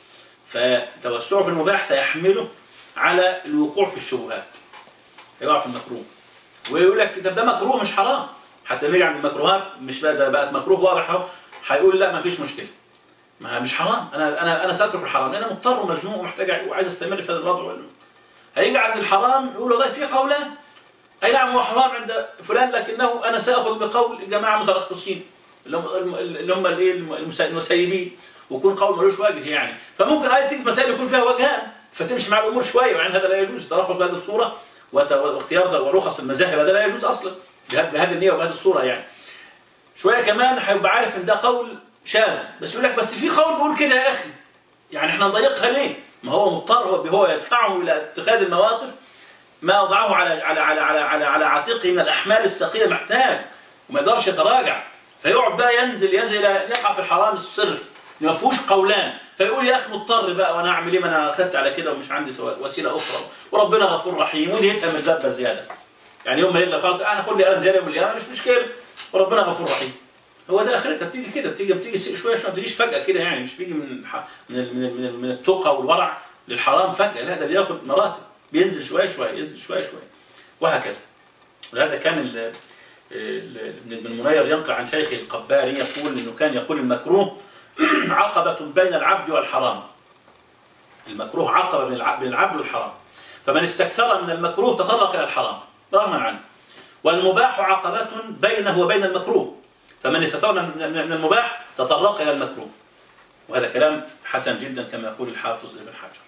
فتوسعه في المباح سيحمله على الوقوع في الشبهات هيقع في المكروه ويقول لك طب ده مكروه مش حرام حتى نيجي عند المكروهات مش بقى ده بقت مكروه واضح اهو هيقول لا ما فيش مشكله ما مش حرام انا انا انا ساترك الحرام لان انا مضطر ومزنوق ومحتاج وعايز استمر في هذا الوضع هيجي عند الحرام يقول والله في قولان اي نعم هو حرام عند فلان لكنه انا ساخذ بقول جماعه مترخصين اللي هم اللي هم الايه المسيبين ويكون قول ملوش وجه يعني فممكن ايه تيجي مسائل يكون فيها وجهان فتمشي مع الامور شويه مع ان هذا لا يجوز الترخص بهذه الصوره واختيار ورخص المذاهب هذا لا يجوز اصلا بهذه النيه وبهذه الصوره يعني شويه كمان هيبقى عارف ان ده قول شاذ بس يقول لك بس في قول بيقول كده يا اخي يعني احنا نضيقها ليه؟ ما هو مضطر هو يدفعه الى اتخاذ المواقف ما وضعه على على على على على, على عاتقه من الاحمال الثقيله محتاج وما يقدرش يتراجع فيقعد بقى ينزل ينزل يقع في الحرام الصرف ما فيهوش قولان فيقول يا اخي مضطر بقى وانا اعمل ايه ما انا اخذت على كده ومش عندي وسيله اخرى وربنا غفور رحيم ودي هتها متزبه زياده يعني يوم ما يقول خلاص انا خد لي قلم جاري والقيامه مش مشكله وربنا غفور رحيم هو ده اخرتها بتيجي كده بتيجي بتيجي شويه شويه ما بتجيش فجاه كده يعني مش بيجي من من من من التقى والورع للحرام فجاه لا ده بياخد مراتب بينزل شويه شويه ينزل شويه شويه وهكذا ولهذا كان ابن منير ينقل عن شيخه القباري يقول انه كان يقول المكروه عقبة بين العبد والحرام المكروه عقبة بين العبد والحرام فمن استكثر من المكروه تطرق إلى الحرام رغما عنه والمباح عقبة بينه وبين المكروه فمن استكثر من المباح تطرق إلى المكروه وهذا كلام حسن جدا كما يقول الحافظ ابن حجر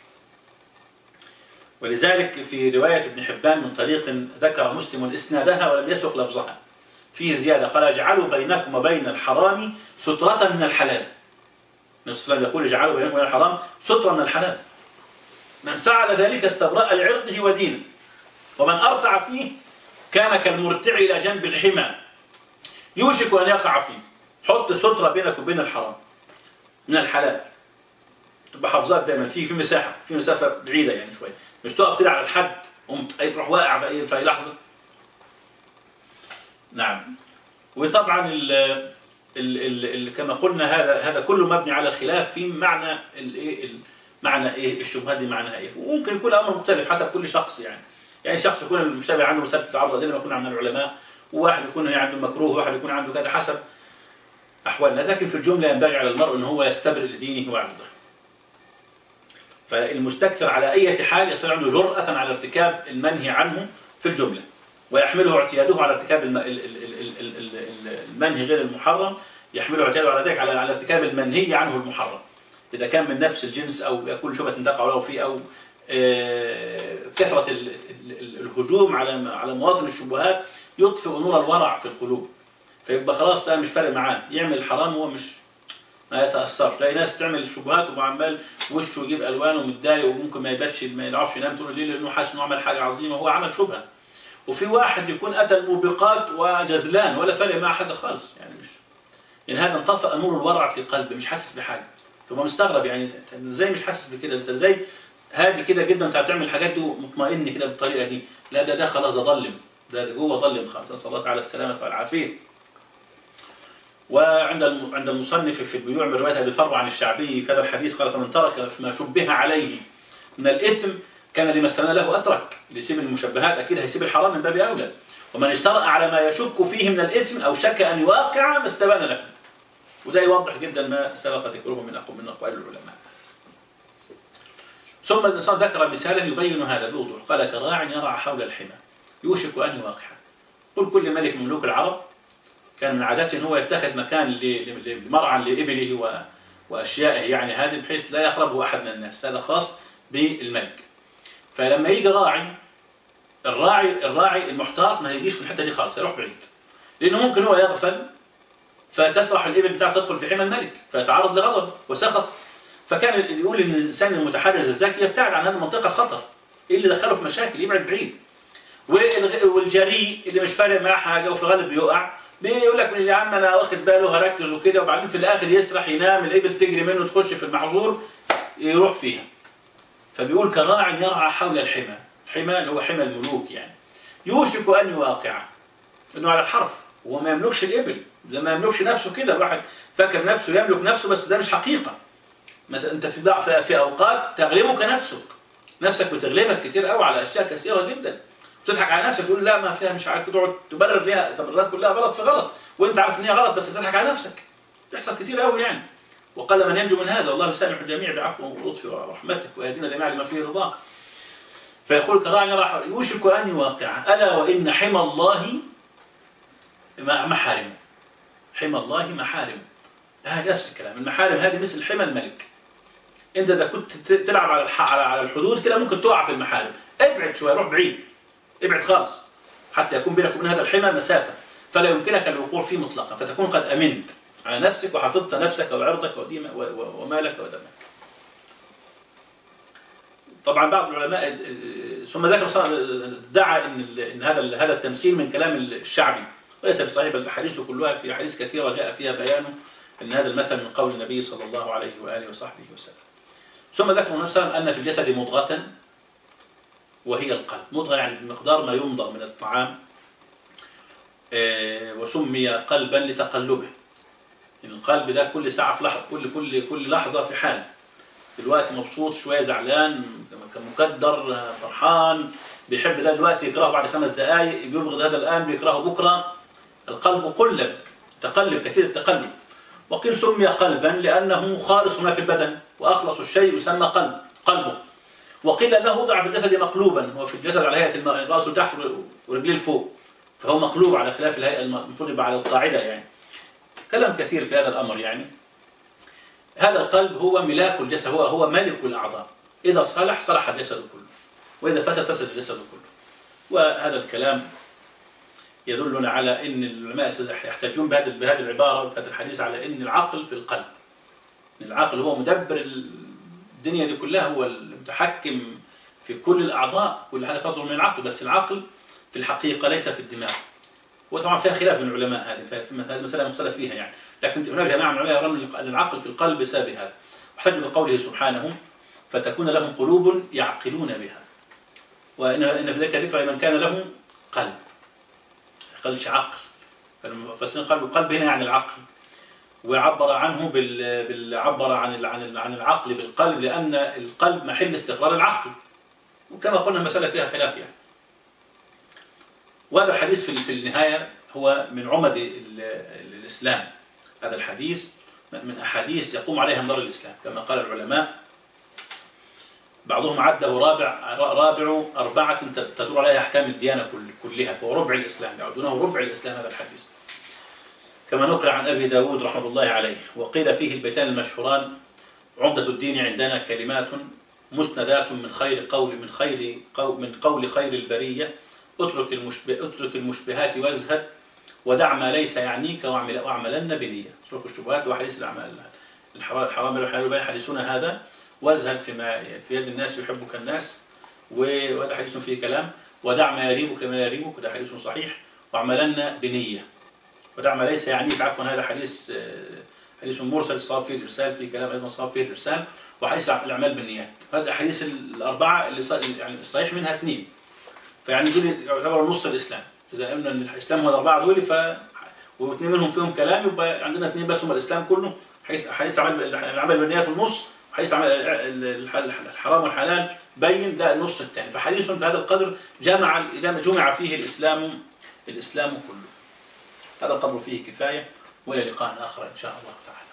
ولذلك في رواية ابن حبان من طريق ذكر مسلم إسنادها ولم يسق لفظها فيه زيادة قال اجعلوا بينكم وبين الحرام سترة من الحلال النبي صلى الله عليه وسلم يقول اجعلوا بينكم وبين الحرام سترة من الحلال من فعل ذلك استبرأ لعرضه ودينه ومن أرتع فيه كان كالمرتع إلى جنب الحمى يوشك أن يقع فيه حط سترة بينك وبين الحرام من الحلال تبقى حافظات دائما في في مساحة في مسافة بعيدة يعني شوية مش تقف كده على الحد أي تروح واقع في أي, في أي لحظة نعم وطبعا ال ال ال كما قلنا هذا هذا كله مبني على الخلاف في معنى الايه معنى ايه الشبهات دي معناها ايه وممكن يكون امر مختلف حسب كل شخص يعني يعني شخص يكون المشتبه عنده مساله التعرض لما يكون عند العلماء وواحد يكون عنده مكروه وواحد يكون عنده كذا حسب احوالنا لكن في الجمله ينبغي على المرء ان هو يستبرئ لدينه وعرضه فالمستكثر على اي حال يصير عنده جرأة على ارتكاب المنهي عنه في الجمله ويحمله اعتياده على ارتكاب المنهي غير المحرم يحمله اعتياده على ذلك على على ارتكاب المنهي عنه المحرم إذا كان من نفس الجنس أو يكون شبهة تقع له فيه أو كثرة الهجوم على على مواطن الشبهات يطفئ نور الورع في القلوب فيبقى خلاص بقى مش فارق معاه يعمل الحرام هو مش ما يتاثرش تلاقي ناس تعمل شبهات وعمال وشه يجيب الوان ومتضايق وممكن ما يباتش ما يعرفش ينام طول الليل لانه حاسس انه عمل حاجه عظيمه وهو عمل شبهه وفي واحد يكون اتى الموبقات وجزلان ولا فارق معه حاجه خالص يعني مش يعني هذا انطفأ نور الورع في قلبه مش حاسس بحاجه ثم مستغرب يعني انت ازاي مش حاسس بكده انت ازاي هادي كده جدا انت بتعمل الحاجات دي مطمئن كده بالطريقه دي لا ده ده خلاص ده ظلم ده, ده جوه ظلم خالص نسال الله تعالى السلامه والعافيه وعند الم- عند المصنف في البيوع من روايه ابي فرع عن الشعبي في هذا الحديث قال فمن ترك ما شبه عليه من الاثم كان لما استنى له اترك اللي يسيب المشبهات اكيد هيسيب الحرام من باب اولى ومن اجترأ على ما يشك فيه من الاثم او شك ان يواقع ما استبان له وده يوضح جدا ما سبق ذكره من أقوال من اقوال العلماء ثم الانسان ذكر مثالا يبين هذا بوضوح قال كراع يرعى حول الحمى يوشك ان يواقع قل كل ملك من ملوك العرب كان من عادته ان هو يتخذ مكان ل- ل- لمرعى لابله و- واشيائه يعني هذه بحيث لا يقربه احد من الناس هذا خاص بالملك فلما يجي راعي الراعي الراعي المحتاط ما يجيش في الحته دي خالص يروح بعيد لانه ممكن هو يغفل فتسرح الابل بتاعته تدخل في حمى الملك فيتعرض لغضب وسخط فكان اللي يقول ان الانسان المتحرز الذكي يبتعد عن هذه المنطقه الخطر إيه اللي دخله في مشاكل يبعد بعيد والغ- والجريء اللي مش فارق معاه حاجه وفي الغالب بيقع بيقول لك يا عم انا واخد باله هركز وكده وبعدين في الاخر يسرح ينام الابل تجري منه تخش في المحظور يروح فيها فبيقول كراع يرعى حول الحمى الحمى اللي هو حمى الملوك يعني يوشك ان يواقع انه على الحرف هو ما يملكش الابل زي ما يملكش نفسه كده الواحد فاكر نفسه يملك نفسه بس ده مش حقيقه ما ت- انت في بعض في في اوقات تغلبك نفسك نفسك بتغلبك كتير قوي على اشياء كثيره جدا بتضحك على نفسك تقول لا ما فيها مش عارف تقعد تبرر ليها تبريرات كلها غلط في غلط وانت عارف ان هي غلط بس بتضحك على نفسك بيحصل كتير قوي يعني وقل من ينجو من هذا والله يسامح الجميع بعفوه ولطفه ورحمته ويهدينا جميعا لما فيه رضاه فيقول كراعي راح يوشك ان يواقع الا وان حمى الله ما- محارمه حمى الله محارم هذا نفس الكلام المحارم هذه مثل حمى الملك انت اذا كنت ت- تلعب على الح- على على الحدود كده ممكن تقع في المحارم ابعد شويه روح بعيد ابعد خالص حتى يكون بينك وبين هذا الحمى مسافه فلا يمكنك الوقوع فيه مطلقا فتكون قد امنت على نفسك وحفظت نفسك وعرضك وديم- و- و- ومالك ودمك طبعا بعض العلماء اه، اه، ثم ذكر صار- ادعى ان ال- ان هذا ال- هذا التمثيل من كلام الشعبي وليس بصحيح بل الاحاديث كلها في احاديث كثيره جاء فيها بيان ان هذا المثل من قول النبي صلى الله عليه واله وصحبه وسلم. ثم ذكر النبي صلى الله عليه وسلم ان في الجسد مضغه وهي القلب، مضغه يعني بمقدار ما يمضغ من الطعام اه، وسمي قلبا لتقلبه. يعني القلب ده كل ساعه في لحظه كل كل كل لحظه في حال. دلوقتي مبسوط شويه زعلان مكدر اه، فرحان بيحب ده دلوقتي يكرهه بعد خمس دقائق بيبغض هذا الان بيكرهه بكره القلب قلب تقلب كثير التقلب وقيل سمي قلبا لأنه خالص ما في البدن وأخلص الشيء يسمى قلب قلبه وقيل أنه وضع في الجسد مقلوبا هو في الجسد على هيئة الم- رأسه تحت ورجليه لفوق فهو مقلوب على خلاف الهيئة الم- المفروض يبقى على القاعدة يعني كلام كثير في هذا الأمر يعني هذا القلب هو ملاك الجسد هو هو ملك الأعضاء إذا صلح صلح الجسد كله وإذا فسد فسد الجسد كله وهذا الكلام يدلنا على ان العلماء يحتجون بهذه بهذه العباره في هذا الحديث على ان العقل في القلب. ان العقل هو مدبر الدنيا دي كلها هو المتحكم في كل الاعضاء، كل حاجه تصدر من العقل بس العقل في الحقيقه ليس في الدماغ. وطبعا فيها خلاف بين العلماء هذه هذه مساله مختلف فيها يعني، لكن هناك جماعه من العلماء يرون ان العقل في القلب بسبب هذا. واحتجوا بقوله سبحانه فتكون لهم قلوب يعقلون بها. وان ان في ذلك ذكر لمن كان له قلب. قالش عقل فالمفسرين قالوا القلب هنا يعني العقل وعبر عنه بال... بال... عبر عن ال... عن ال... عن العقل بالقلب لان القلب محل استقرار العقل وكما قلنا المساله فيها خلاف يعني وهذا الحديث في في النهايه هو من عمد ال... الاسلام هذا الحديث من احاديث يقوم عليها منار الاسلام كما قال العلماء بعضهم عده رابع رابع أربعة تدور عليها أحكام الديانة كل كلها فهو ربع الإسلام يعدونه ربع الإسلام هذا الحديث كما نقل عن أبي داود رحمه الله عليه وقيل فيه البيتان المشهوران عمدة الدين عندنا كلمات مسندات من خير قول من خير قول من قول خير البرية اترك المشبه اترك المشبهات وازهد ودع ما ليس يعنيك واعمل واعملن بنية اترك الشبهات وحديث الأعمال الحرام الحرام والحلال بين حديثنا هذا وازهد فيما في يد الناس يحبك الناس و- وهذا حديث فيه كلام ودع ما يريبك ما يريبك وده حديث صحيح واعملن بنية ودع ما ليس يعنيك عفوا هذا حديث آه، حديث مرسل الصواب فيه الإرسال في كلام أيضا صواب فيه الإرسال وحديث الأعمال بالنيات هذا حديث الأربعة اللي ص- يعني الصحيح منها اثنين فيعني دول يعتبروا نص الإسلام إذا قلنا إن الإسلام هو الأربعة دول ف واثنين منهم فيهم كلام يبقى عندنا اثنين بس هم الإسلام كله حيث حيث عمل العمل بالنيات النص وحيث عمل ال- ال- الحرام والحلال بين ده النص الثاني فحديث بهذا القدر جمع جمع- جمع فيه الإسلام الإسلام كله هذا القدر فيه كفاية وإلى لقاء آخر إن شاء الله تعالى